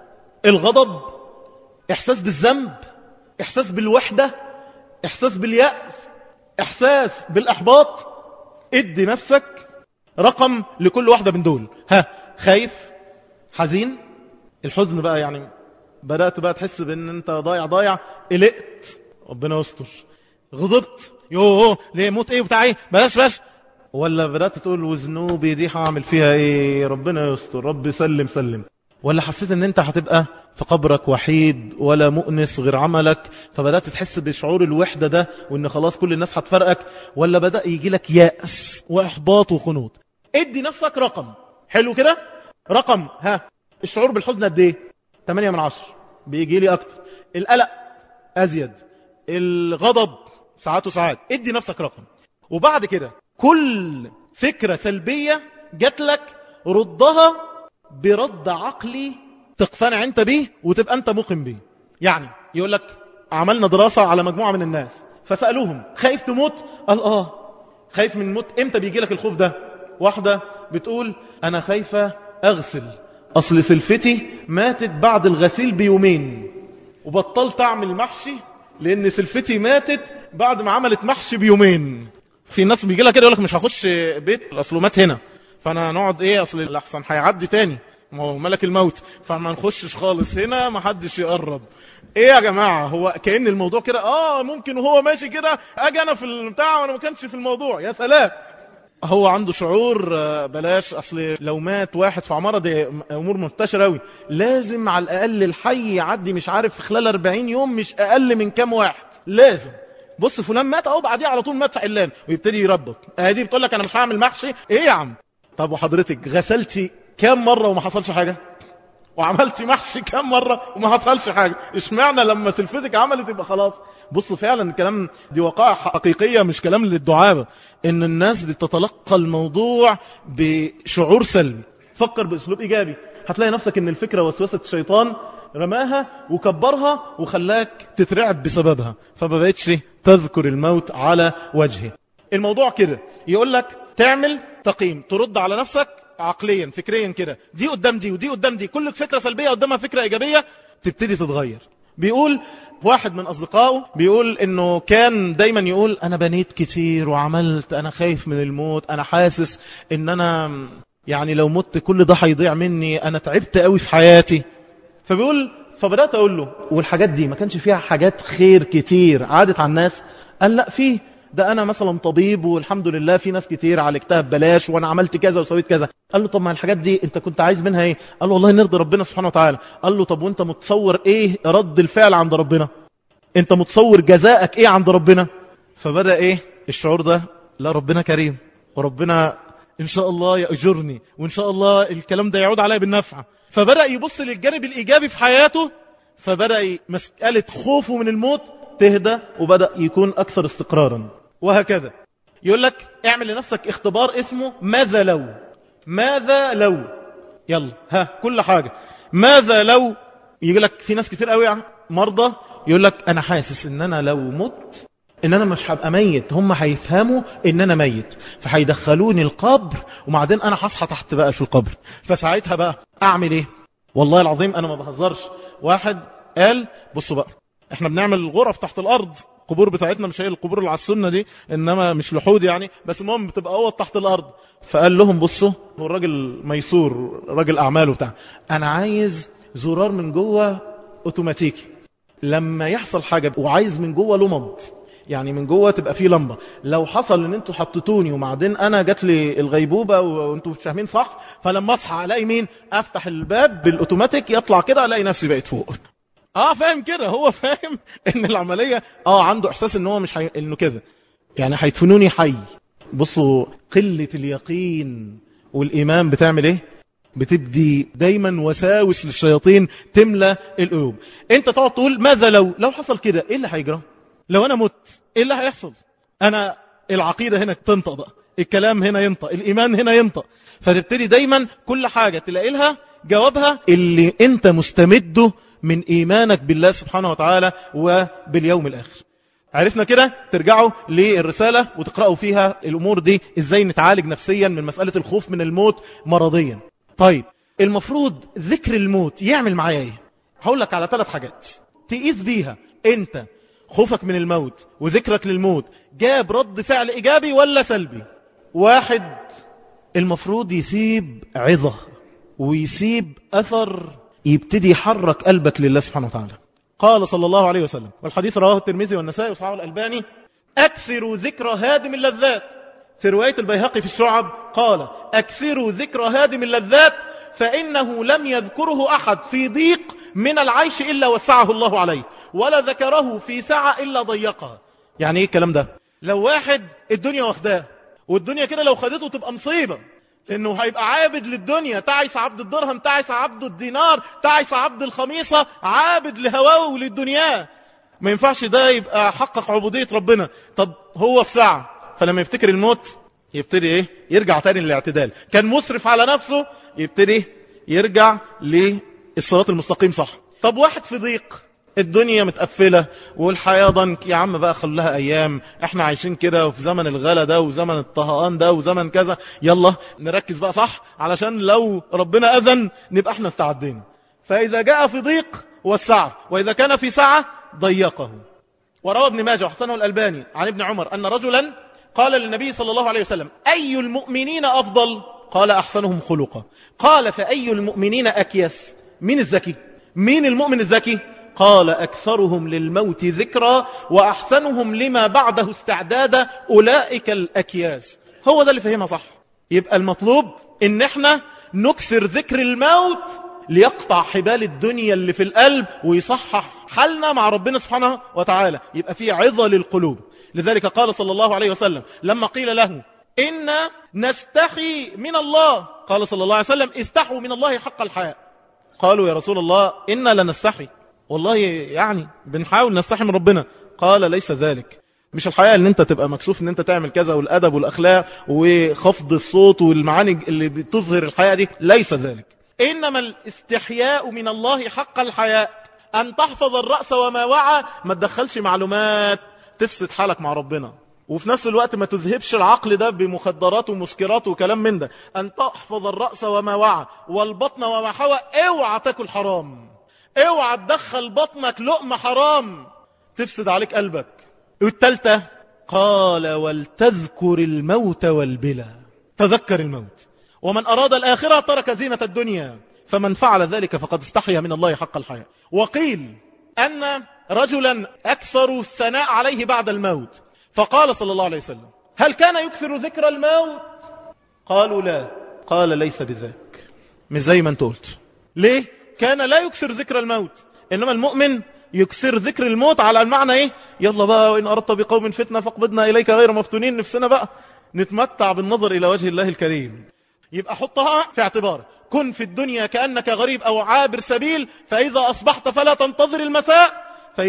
الغضب احساس بالذنب احساس بالوحدة احساس باليأس احساس بالاحباط ادي نفسك رقم لكل واحدة من دول ها خايف حزين الحزن بقى يعني بدأت بقى تحس بان انت ضايع ضايع قلقت ربنا يستر غضبت يوه ليه موت ايه بتاع ايه بلاش بلاش ولا بدأت تقول وذنوبي دي هعمل فيها ايه ربنا يستر رب سلم سلم ولا حسيت ان انت هتبقى في قبرك وحيد ولا مؤنس غير عملك فبدأت تحس بشعور الوحدة ده وان خلاص كل الناس هتفرقك ولا بدأ يجي لك يأس واحباط وخنوط ادي نفسك رقم حلو كده رقم ها الشعور بالحزن قد ايه 8 من 10 بيجي لي اكتر القلق ازيد الغضب ساعات وساعات ادي نفسك رقم وبعد كده كل فكرة سلبية جات لك ردها برد عقلي تقتنع انت بيه وتبقى انت مقم بيه يعني يقول لك عملنا دراسة على مجموعة من الناس فسألوهم خايف تموت قال اه خايف من الموت امتى بيجي لك الخوف ده واحدة بتقول انا خايفة اغسل اصل سلفتي ماتت بعد الغسيل بيومين وبطلت اعمل محشي لان سلفتي ماتت بعد ما عملت محشي بيومين في ناس بيجي لها كده يقول لك مش هخش بيت اصله مات هنا فانا نقعد ايه اصل الاحسن هيعدي تاني ما هو ملك الموت فما نخشش خالص هنا ما حدش يقرب ايه يا جماعة هو كأن الموضوع كده اه ممكن وهو ماشي كده اجي انا في البتاع وانا ما كانش في الموضوع يا سلام هو عنده شعور آه، بلاش اصل لو مات واحد في عمارة دي امور منتشرة قوي لازم على الاقل الحي يعدي مش عارف في خلال 40 يوم مش اقل من كام واحد لازم بص فلان مات اهو بعديه على طول مات في علان ويبتدي يربط ادي بتقول لك انا مش هعمل محشي ايه يا عم طب وحضرتك غسلتي كام مرة وما حصلش حاجة وعملت محشي كام مرة وما حصلش حاجة اشمعنى لما سلفتك عملت يبقى خلاص بص فعلا الكلام دي وقائع حقيقية مش كلام للدعابة ان الناس بتتلقى الموضوع بشعور سلبي فكر باسلوب ايجابي هتلاقي نفسك ان الفكرة وسوسة الشيطان رماها وكبرها وخلاك تترعب بسببها فما بقتش تذكر الموت على وجهه الموضوع كده يقول لك تعمل تقييم ترد على نفسك عقليا فكريا كده دي قدام دي ودي قدام دي كل فكرة سلبية قدامها فكرة إيجابية تبتدي تتغير بيقول واحد من أصدقائه بيقول إنه كان دايما يقول أنا بنيت كتير وعملت أنا خايف من الموت أنا حاسس إن أنا يعني لو مت كل ده هيضيع مني أنا تعبت قوي في حياتي فبيقول فبدأت أقول له والحاجات دي ما كانش فيها حاجات خير كتير عادت على الناس قال لا فيه ده انا مثلا طبيب والحمد لله في ناس كتير عالجتها ببلاش وانا عملت كذا وسويت كذا قال له طب ما الحاجات دي انت كنت عايز منها ايه قال له والله نرضي ربنا سبحانه وتعالى قال له طب وانت متصور ايه رد الفعل عند ربنا انت متصور جزائك ايه عند ربنا فبدأ ايه الشعور ده لا ربنا كريم وربنا ان شاء الله يأجرني وان شاء الله الكلام ده يعود عليا بالنفع فبدأ يبص للجانب الايجابي في حياته فبدأ مسألة خوفه من الموت تهدى وبدأ يكون أكثر استقرارا وهكذا يقول لك اعمل لنفسك اختبار اسمه ماذا لو ماذا لو يلا ها كل حاجة ماذا لو يقول لك في ناس كتير قوي مرضى يقول لك انا حاسس ان انا لو مت ان انا مش هبقى ميت هم هيفهموا ان انا ميت فهيدخلوني القبر وبعدين انا هصحى تحت بقى في القبر فساعتها بقى اعمل ايه والله العظيم انا ما بهزرش واحد قال بصوا بقى احنا بنعمل غرف تحت الارض القبور بتاعتنا مش هي القبور اللي على السنه دي انما مش لحود يعني بس المهم بتبقى اوض تحت الارض فقال لهم بصوا هو الراجل ميسور راجل اعمال وبتاع انا عايز زرار من جوه اوتوماتيكي لما يحصل حاجه وعايز من جوه لمض يعني من جوه تبقى فيه لمبه لو حصل ان انتوا حطيتوني وبعدين انا جات لي الغيبوبه وانتوا مش فاهمين صح فلما اصحى الاقي مين افتح الباب بالاوتوماتيك يطلع كده الاقي نفسي بقيت فوق اه فاهم كده هو فاهم ان العملية اه عنده احساس ان هو مش حي... انه كده يعني هيدفنوني حي بصوا قلة اليقين والايمان بتعمل ايه بتبدي دايما وساوس للشياطين تملى القلوب انت تقعد تقول ماذا لو لو حصل كده ايه اللي هيجرى لو انا مت ايه اللي هيحصل انا العقيدة هنا تنطق بقى الكلام هنا ينطق الإيمان هنا ينطق فتبتدي دايما كل حاجة تلاقي لها جوابها اللي انت مستمده من إيمانك بالله سبحانه وتعالى وباليوم الآخر عرفنا كده ترجعوا للرسالة وتقرأوا فيها الأمور دي إزاي نتعالج نفسيا من مسألة الخوف من الموت مرضيا طيب المفروض ذكر الموت يعمل معايا ايه هقول لك على ثلاث حاجات تقيس بيها انت خوفك من الموت وذكرك للموت جاب رد فعل إيجابي ولا سلبي واحد المفروض يسيب عظة ويسيب أثر يبتدي يحرك قلبك لله سبحانه وتعالى قال صلى الله عليه وسلم والحديث رواه الترمذي والنسائي وصححه الألباني أكثروا ذكر هادم اللذات في رواية البيهقي في الشعب قال أكثروا ذكر هادم اللذات فإنه لم يذكره أحد في ضيق من العيش إلا وسعه الله عليه ولا ذكره في سعة إلا ضيقها يعني إيه الكلام ده لو واحد الدنيا واخداه والدنيا كده لو خدته تبقى مصيبة انه هيبقى عابد للدنيا تعيس عبد الدرهم تعيس عبد الدينار تعيس عبد الخميصة عابد لهواه وللدنيا ما ينفعش ده يبقى حقق عبودية ربنا طب هو في ساعة فلما يفتكر الموت يبتدي ايه يرجع تاني للاعتدال كان مسرف على نفسه يبتدي يرجع للصراط المستقيم صح طب واحد في ضيق الدنيا متقفلة والحياة ضنك يا عم بقى خلها أيام احنا عايشين كده وفي زمن الغلا ده وزمن الطهقان ده وزمن كذا يلا نركز بقى صح علشان لو ربنا أذن نبقى احنا استعدينا فإذا جاء في ضيق وسعه وإذا كان في سعة ضيقه وروى ابن ماجه وحسنه الألباني عن ابن عمر أن رجلا قال للنبي صلى الله عليه وسلم أي المؤمنين أفضل قال أحسنهم خلقا قال فأي المؤمنين أكيس مين الذكي مين المؤمن الذكي قال أكثرهم للموت ذكرى وأحسنهم لما بعده استعدادا أولئك الأكياس هو ده اللي فهمها صح يبقى المطلوب ان احنا نكثر ذكر الموت ليقطع حبال الدنيا اللي في القلب ويصحح حالنا مع ربنا سبحانه وتعالى يبقى في عظة للقلوب لذلك قال صلى الله عليه وسلم لما قيل له إن نستحي من الله قال صلى الله عليه وسلم استحوا من الله حق الحياء قالوا يا رسول الله إنا لنستحي والله يعني بنحاول نستحي من ربنا قال ليس ذلك مش الحقيقة ان انت تبقى مكسوف ان انت تعمل كذا والادب والاخلاق وخفض الصوت والمعاني اللي بتظهر الحياة دي ليس ذلك انما الاستحياء من الله حق الحياء ان تحفظ الرأس وما وعى ما تدخلش معلومات تفسد حالك مع ربنا وفي نفس الوقت ما تذهبش العقل ده بمخدرات ومسكرات وكلام من ده ان تحفظ الرأس وما وعى والبطن وما حوى اوعى تاكل حرام اوعى تدخل بطنك لقمة حرام تفسد عليك قلبك والتالتة قال ولتذكر الموت والبلا تذكر الموت ومن أراد الآخرة ترك زينة الدنيا فمن فعل ذلك فقد استحيا من الله حق الحياة وقيل أن رجلا أكثر الثناء عليه بعد الموت فقال صلى الله عليه وسلم هل كان يكثر ذكر الموت قالوا لا قال ليس بذاك مش زي ما انت قلت ليه كان لا يكثر ذكر الموت إنما المؤمن يكثر ذكر الموت على المعنى ايه يلا بقى وإن أردت بقوم فتنة فاقبضنا إليك غير مفتونين نفسنا بقى نتمتع بالنظر إلى وجه الله الكريم يبقى حطها في اعتبار كن في الدنيا كأنك غريب أو عابر سبيل فإذا أصبحت فلا تنتظر المساء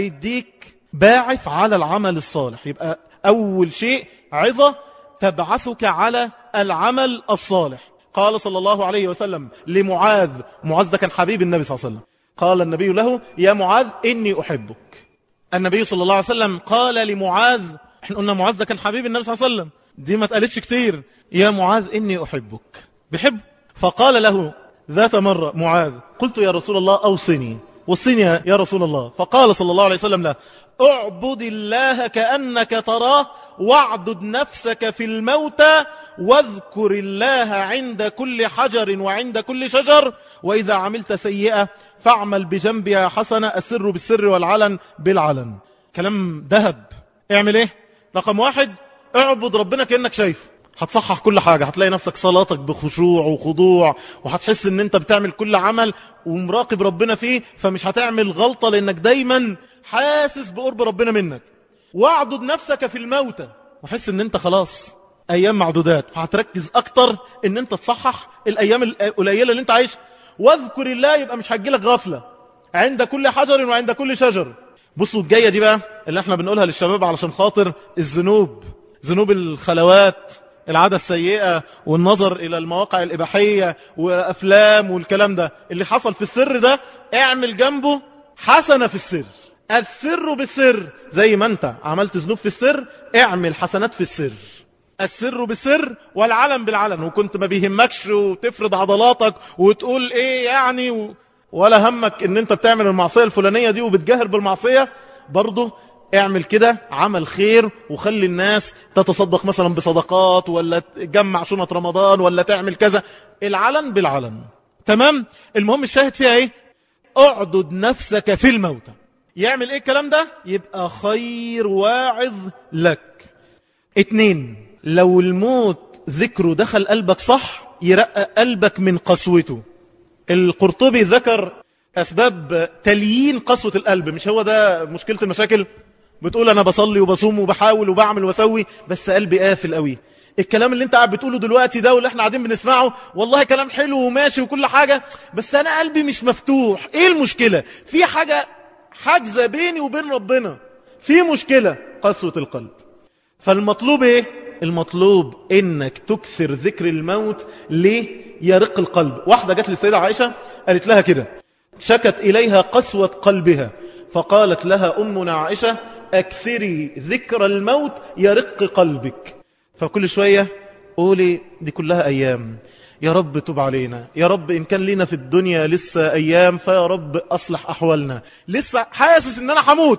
فيديك باعث على العمل الصالح يبقى أول شيء عظة تبعثك على العمل الصالح قال صلى الله عليه وسلم لمعاذ معاذ ده كان حبيب النبي صلى الله عليه وسلم قال النبي له يا معاذ إني أحبك النبي صلى الله عليه وسلم قال لمعاذ احنا قلنا معاذ ده كان حبيب النبي صلى الله عليه وسلم دي ما تقالتش كتير يا معاذ إني أحبك بحب فقال له ذات مرة معاذ قلت يا رسول الله أوصني وصني يا رسول الله فقال صلى الله عليه وسلم له اعبد الله كأنك تراه واعدد نفسك في الموتى واذكر الله عند كل حجر وعند كل شجر وإذا عملت سيئة فاعمل بجنبها حسنة السر بالسر والعلن بالعلن كلام ذهب اعمل ايه رقم واحد اعبد ربنا كأنك شايفه هتصحح كل حاجة هتلاقي نفسك صلاتك بخشوع وخضوع وهتحس ان انت بتعمل كل عمل ومراقب ربنا فيه فمش هتعمل غلطة لانك دايما حاسس بقرب ربنا منك واعدد نفسك في الموتى وحس ان انت خلاص ايام معدودات فهتركز اكتر ان انت تصحح الايام القليلة اللي انت عايشها واذكر الله يبقى مش هتجيلك غفلة عند كل حجر وعند كل شجر بصوا الجاية دي بقى اللي احنا بنقولها للشباب علشان خاطر الذنوب ذنوب الخلوات العادة السيئة والنظر إلى المواقع الإباحية وأفلام والكلام ده اللي حصل في السر ده اعمل جنبه حسنة في السر السر بالسر زي ما انت عملت ذنوب في السر اعمل حسنات في السر السر بالسر والعلن بالعلن وكنت ما بيهمكش وتفرض عضلاتك وتقول ايه يعني و... ولا همك ان انت بتعمل المعصية الفلانية دي وبتجاهر بالمعصية برضه اعمل كده عمل خير وخلي الناس تتصدق مثلا بصدقات ولا تجمع شنط رمضان ولا تعمل كذا العلن بالعلن تمام المهم الشاهد فيها ايه اعدد نفسك في الموتى يعمل ايه الكلام ده يبقى خير واعظ لك اتنين لو الموت ذكره دخل قلبك صح يرقى قلبك من قسوته القرطبي ذكر أسباب تليين قسوة القلب مش هو ده مشكلة المشاكل بتقول أنا بصلي وبصوم وبحاول وبعمل وسوي بس قلبي قافل قوي الكلام اللي انت قاعد بتقوله دلوقتي ده واللي احنا قاعدين بنسمعه والله كلام حلو وماشي وكل حاجة بس أنا قلبي مش مفتوح ايه المشكلة في حاجة حاجزة بيني وبين ربنا في مشكلة قسوة القلب فالمطلوب ايه المطلوب انك تكثر ذكر الموت ليه يرق القلب واحدة جت للسيدة عائشة قالت لها كده شكت إليها قسوة قلبها فقالت لها أمنا عائشة أكثري ذكر الموت يرق قلبك فكل شوية قولي دي كلها أيام يا رب تب علينا يا رب إن كان لنا في الدنيا لسه أيام فيا رب أصلح أحوالنا لسه حاسس إن أنا حموت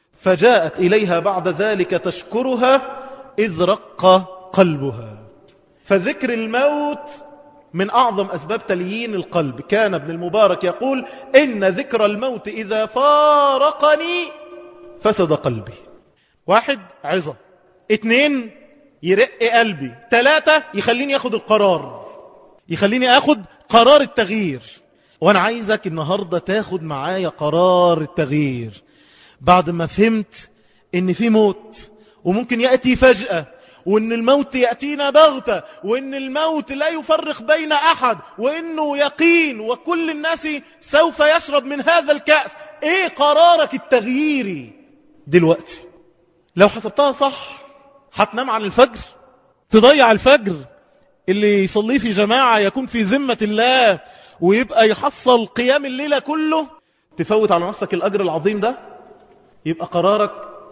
فجاءت إليها بعد ذلك تشكرها إذ رق قلبها فذكر الموت من أعظم أسباب تليين القلب كان ابن المبارك يقول إن ذكر الموت إذا فارقني فسد قلبي واحد عظة اتنين يرق قلبي ثلاثة يخليني أخذ القرار يخليني أخذ قرار التغيير وأنا عايزك النهاردة تاخد معايا قرار التغيير بعد ما فهمت إن في موت وممكن يأتي فجأة وإن الموت يأتينا بغتة وإن الموت لا يفرق بين أحد وإنه يقين وكل الناس سوف يشرب من هذا الكأس إيه قرارك التغييري دلوقتي لو حسبتها صح هتنام عن الفجر تضيع الفجر اللي يصليه في جماعة يكون في ذمة الله ويبقى يحصل قيام الليلة كله تفوت على نفسك الأجر العظيم ده يبقى قرارك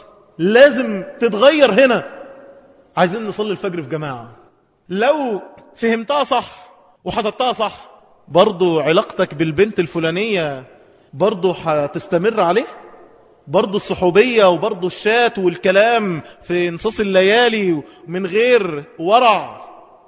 لازم تتغير هنا عايزين نصلي الفجر في جماعة لو فهمتها صح وحسبتها صح برضو علاقتك بالبنت الفلانية برضو هتستمر عليه برضو الصحوبية وبرضو الشات والكلام في نصوص الليالي من غير ورع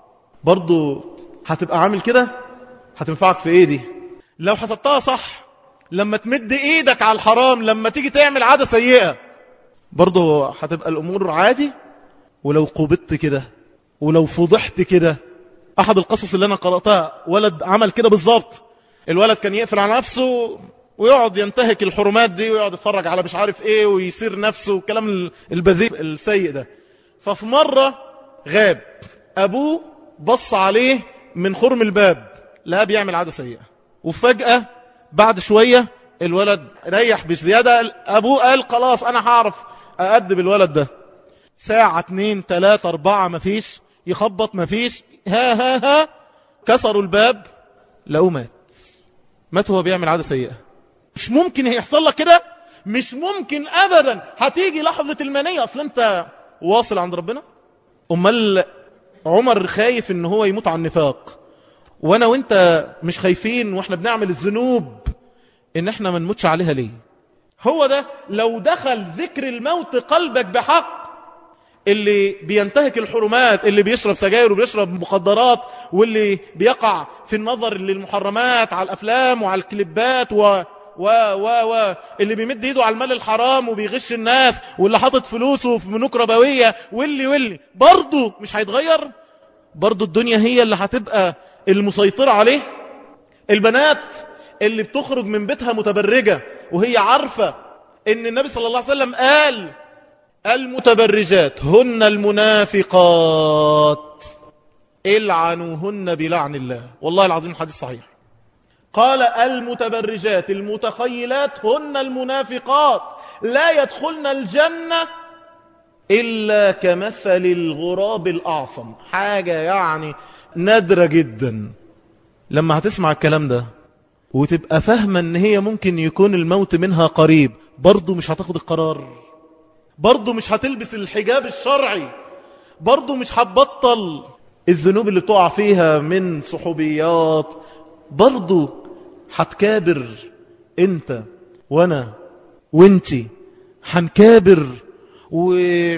برضو هتبقى عامل كده هتنفعك في ايه دي لو حسبتها صح لما تمد ايدك على الحرام لما تيجي تعمل عادة سيئة برضو هتبقى الامور عادي ولو قبضت كده ولو فضحت كده احد القصص اللي انا قرأتها ولد عمل كده بالظبط الولد كان يقفل على نفسه ويقعد ينتهك الحرمات دي ويقعد يتفرج على مش عارف ايه ويصير نفسه والكلام البذيء السيء ده ففي مرة غاب ابوه بص عليه من خرم الباب لا بيعمل عادة سيئة وفجأة بعد شوية الولد ريح بزيادة ابوه قال خلاص انا هعرف اادب الولد ده ساعة اتنين تلاتة اربعة مفيش يخبط مفيش ها ها ها كسروا الباب لقوه مات مات وهو بيعمل عادة سيئة مش ممكن يحصل لك كده مش ممكن ابدا هتيجي لحظة المنية اصل انت واصل عند ربنا امال عمر خايف ان هو يموت عن النفاق وانا وانت مش خايفين واحنا بنعمل الذنوب ان احنا ما نموتش عليها ليه هو ده لو دخل ذكر الموت قلبك بحق اللي بينتهك الحرمات اللي بيشرب سجاير وبيشرب مخدرات واللي بيقع في النظر للمحرمات على الأفلام وعلى الكليبات و و و و اللي بيمد ايده على المال الحرام وبيغش الناس واللي حاطط فلوسه في بنوك ربويه واللي واللي برضه مش هيتغير برضه الدنيا هي اللي هتبقى المسيطرة عليه البنات اللي بتخرج من بيتها متبرجة وهي عارفة ان النبي صلى الله عليه وسلم قال المتبرجات هن المنافقات العنوهن بلعن الله والله العظيم الحديث صحيح قال المتبرجات المتخيلات هن المنافقات لا يدخلن الجنة إلا كمثل الغراب الأعصم حاجة يعني نادرة جدا لما هتسمع الكلام ده وتبقى فاهمة ان هي ممكن يكون الموت منها قريب برضو مش هتاخد القرار برضو مش هتلبس الحجاب الشرعي برضو مش هتبطل الذنوب اللي تقع فيها من صحوبيات برضو هتكابر انت وانا وانتي هنكابر و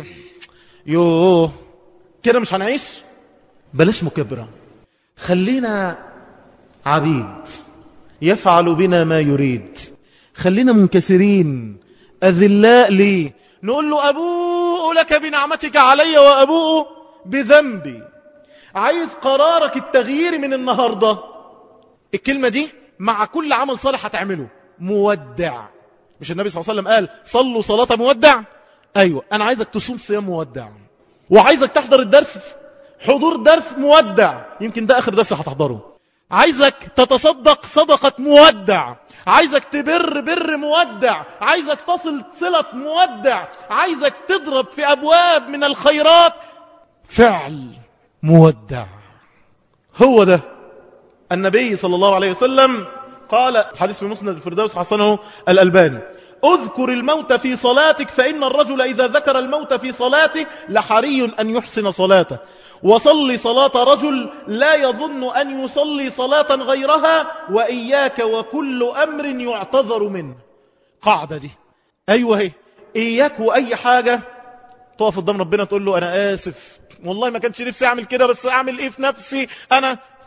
يوه كده مش هنعيش بلاش مكبرة خلينا عبيد يفعل بنا ما يريد خلينا منكسرين أذلاء لي نقول له أبوء لك بنعمتك علي وأبوء بذنبي عايز قرارك التغيير من النهاردة الكلمة دي مع كل عمل صالح هتعمله مودع مش النبي صلى الله عليه وسلم قال صلوا صلاة مودع أيوة أنا عايزك تصوم صيام مودع وعايزك تحضر الدرس حضور درس مودع يمكن ده آخر درس هتحضره عايزك تتصدق صدقة مودع عايزك تبر بر مودع عايزك تصل صلة مودع عايزك تضرب في أبواب من الخيرات فعل مودع هو ده النبي صلى الله عليه وسلم قال حديث في مسند الفردوس حسنه الألباني اذكر الموت في صلاتك فإن الرجل إذا ذكر الموت في صلاته لحري أن يحسن صلاته وصل صلاة رجل لا يظن أن يصلي صلاة غيرها وإياك وكل أمر يعتذر منه قاعدة دي أيوة هي إياك وأي حاجة تقف قدام ربنا تقول له أنا آسف والله ما كانش نفسي أعمل كده بس أعمل إيه في نفسي أنا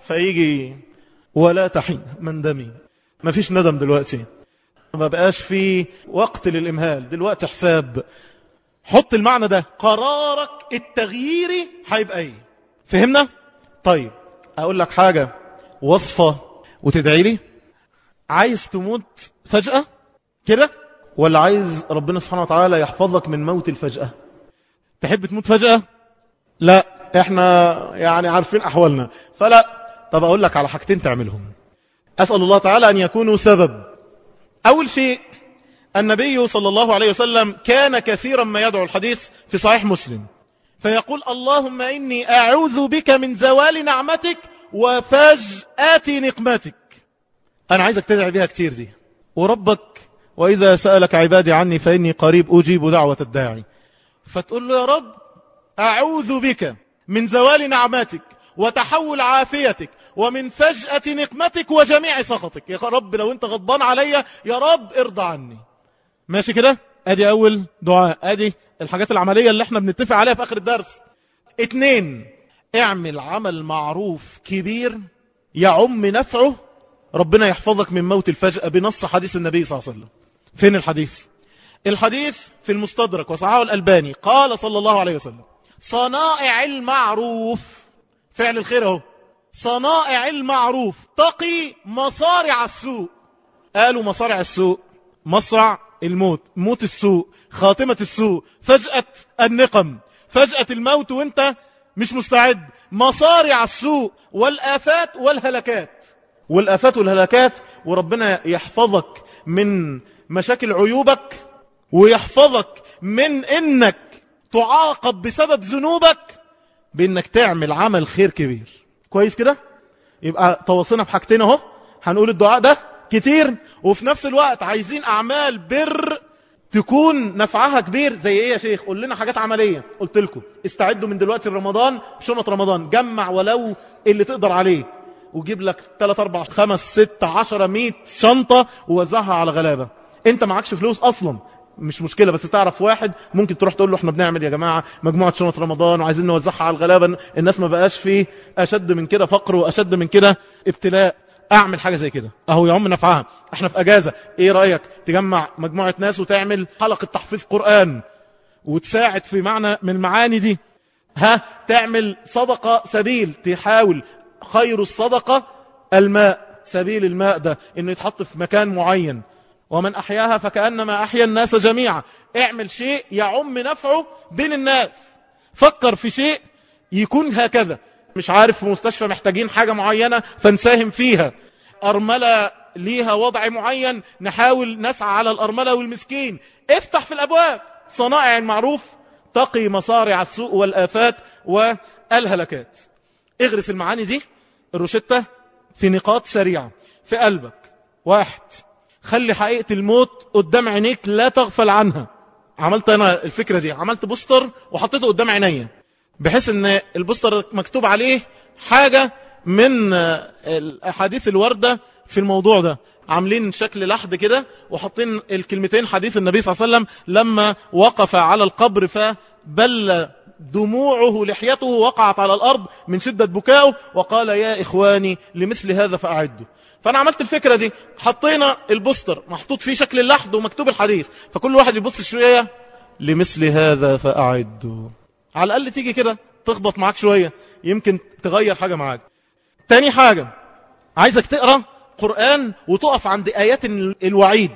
فيجي ولا تحين من دمي ما فيش ندم دلوقتي ما بقاش في وقت للإمهال دلوقتي حساب حط المعنى ده قرارك التغييري هيبقى ايه فهمنا طيب اقول لك حاجة وصفة وتدعي لي عايز تموت فجأة كده ولا عايز ربنا سبحانه وتعالى يحفظك من موت الفجأة تحب تموت فجأة لا احنا يعني عارفين احوالنا فلا طب اقول لك على حاجتين تعملهم اسأل الله تعالى ان يكونوا سبب اول شيء النبي صلى الله عليه وسلم كان كثيرا ما يدعو الحديث في صحيح مسلم فيقول اللهم إني أعوذ بك من زوال نعمتك وفجأة نقمتك أنا عايزك تدعي بها كتير دي وربك وإذا سألك عبادي عني فإني قريب أجيب دعوة الداعي فتقول له يا رب أعوذ بك من زوال نعمتك وتحول عافيتك ومن فجأة نقمتك وجميع سخطك يا رب لو انت غضبان عليا يا رب ارضى عني ماشي كده ادي اول دعاء ادي الحاجات العملية اللي احنا بنتفق عليها في اخر الدرس اتنين اعمل عمل معروف كبير يعم نفعه ربنا يحفظك من موت الفجأة بنص حديث النبي صلى الله عليه وسلم فين الحديث الحديث في المستدرك وصححه الألباني قال صلى الله عليه وسلم صنائع المعروف فعل الخير اهو صنائع المعروف تقي مصارع السوء قالوا مصارع السوء مصرع الموت موت السوء خاتمة السوء فجأة النقم فجأة الموت وانت مش مستعد مصارع السوء والآفات والهلكات والآفات والهلكات وربنا يحفظك من مشاكل عيوبك ويحفظك من انك تعاقب بسبب ذنوبك بانك تعمل عمل خير كبير كويس كده يبقى تواصلنا بحاجتين اهو هنقول الدعاء ده كتير وفي نفس الوقت عايزين اعمال بر تكون نفعها كبير زي ايه يا شيخ قول لنا حاجات عملية قلت لكم استعدوا من دلوقتي لرمضان بشنط رمضان جمع ولو اللي تقدر عليه وجيب لك 3 4 5 6 10 100 شنطة ووزعها على غلابة انت معكش فلوس اصلا مش مشكلة بس تعرف واحد ممكن تروح تقول له احنا بنعمل يا جماعة مجموعة شنط رمضان وعايزين نوزعها على الغلابة الناس ما بقاش فيه اشد من كده فقر واشد من كده ابتلاء اعمل حاجة زي كده اهو يعم نفعها احنا في اجازة ايه رأيك تجمع مجموعة ناس وتعمل حلقة تحفيظ قرآن وتساعد في معنى من المعاني دي ها تعمل صدقة سبيل تحاول خير الصدقة الماء سبيل الماء ده انه يتحط في مكان معين ومن أحياها فكأنما أحيا الناس جميعا اعمل شيء يعم نفعه بين الناس فكر في شيء يكون هكذا مش عارف في مستشفى محتاجين حاجة معينة فنساهم فيها أرملة ليها وضع معين نحاول نسعى على الأرملة والمسكين افتح في الأبواب صنائع المعروف تقي مصارع السوء والآفات والهلكات اغرس المعاني دي الروشتة في نقاط سريعة في قلبك واحد خلي حقيقة الموت قدام عينيك لا تغفل عنها عملت انا الفكرة دي عملت بوستر وحطيته قدام عينيا بحيث ان البوستر مكتوب عليه حاجة من الاحاديث الوردة في الموضوع ده عاملين شكل لحد كده وحاطين الكلمتين حديث النبي صلى الله عليه وسلم لما وقف على القبر فبل دموعه لحيته وقعت على الأرض من شدة بكائه وقال يا إخواني لمثل هذا فأعدوا فأنا عملت الفكرة دي حطينا البوستر محطوط فيه شكل اللحد ومكتوب الحديث فكل واحد يبص شوية لمثل هذا فأعدوا على الأقل تيجي كده تخبط معاك شوية يمكن تغير حاجة معاك تاني حاجة عايزك تقرأ قرآن وتقف عند آيات الوعيد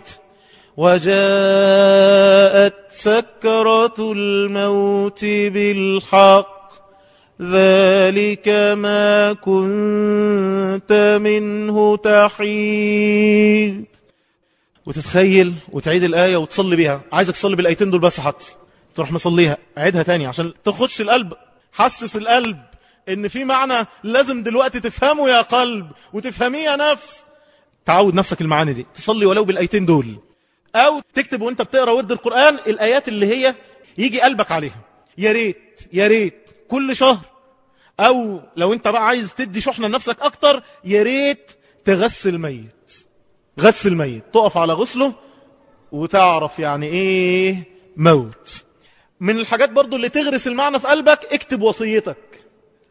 وجاءت سكرة الموت بالحق ذلك ما كنت منه تحيد وتتخيل وتعيد الآية وتصلي بيها عايزك تصلي بالآيتين دول بس حتى تروح مصليها عيدها تاني عشان تخش القلب حسس القلب ان في معنى لازم دلوقتي تفهمه يا قلب وتفهميه يا نفس تعود نفسك المعاني دي تصلي ولو بالآيتين دول او تكتب وانت بتقرا ورد القرآن الايات اللي هي يجي قلبك عليها يا ريت يا ريت كل شهر او لو انت بقى عايز تدي شحنة لنفسك اكتر يا ريت تغسل ميت غسل ميت تقف على غسله وتعرف يعني ايه موت من الحاجات برضو اللي تغرس المعنى في قلبك اكتب وصيتك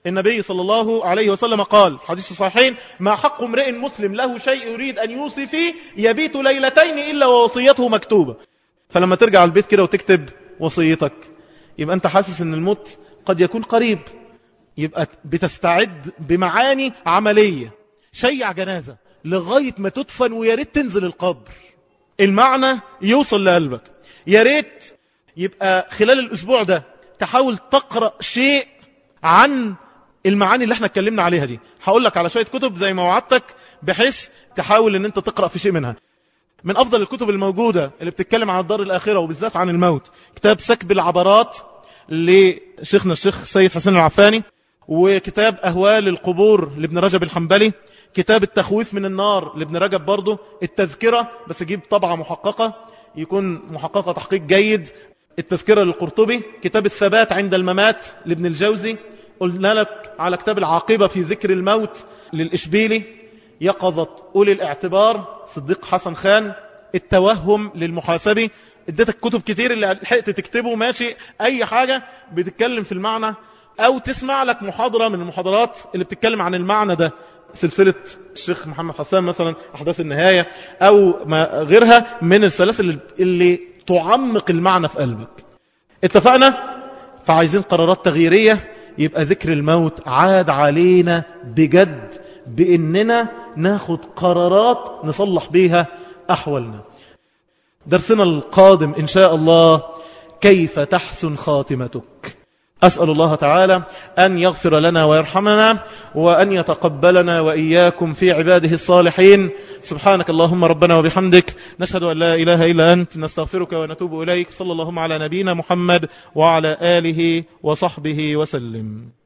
النبي صلى الله عليه وسلم قال حديث في الصحيحين ما حق امرئ مسلم له شيء يريد أن يوصي فيه يبيت ليلتين إلا ووصيته مكتوبة فلما ترجع البيت كده وتكتب وصيتك يبقى أنت حاسس أن الموت قد يكون قريب يبقى بتستعد بمعاني عملية شيع جنازة لغاية ما تدفن ويا ريت تنزل القبر المعنى يوصل لقلبك يا ريت يبقى خلال الأسبوع ده تحاول تقرأ شيء عن المعاني اللي احنا اتكلمنا عليها دي هقول لك على شوية كتب زي ما وعدتك بحيث تحاول ان انت تقرأ في شيء منها من أفضل الكتب الموجودة اللي بتتكلم عن الدار الآخرة وبالذات عن الموت كتاب سكب العبرات لشيخنا الشيخ سيد حسين العفاني وكتاب أهوال القبور لابن رجب الحنبلي كتاب التخويف من النار لابن رجب برضه التذكرة بس جيب طبعة محققة يكون محققة تحقيق جيد التذكرة للقرطبي كتاب الثبات عند الممات لابن الجوزي قلنا لك على كتاب العاقبة في ذكر الموت للإشبيلي يقظة أولي الاعتبار صديق حسن خان التوهم للمحاسبي اديتك كتب كتير اللي لحقت تكتبه ماشي أي حاجة بتتكلم في المعنى أو تسمع لك محاضرة من المحاضرات اللي بتتكلم عن المعنى ده سلسلة الشيخ محمد حسان مثلا أحداث النهاية أو ما غيرها من السلاسل اللي تعمق المعنى في قلبك اتفقنا فعايزين قرارات تغييرية يبقى ذكر الموت عاد علينا بجد بإننا ناخد قرارات نصلح بيها أحوالنا درسنا القادم إن شاء الله كيف تحسن خاتمتك أسأل الله تعالى أن يغفر لنا ويرحمنا وأن يتقبلنا وإياكم في عباده الصالحين سبحانك اللهم ربنا وبحمدك نشهد أن لا إله إلا أنت نستغفرك ونتوب إليك صلى اللهم على نبينا محمد وعلى آله وصحبه وسلم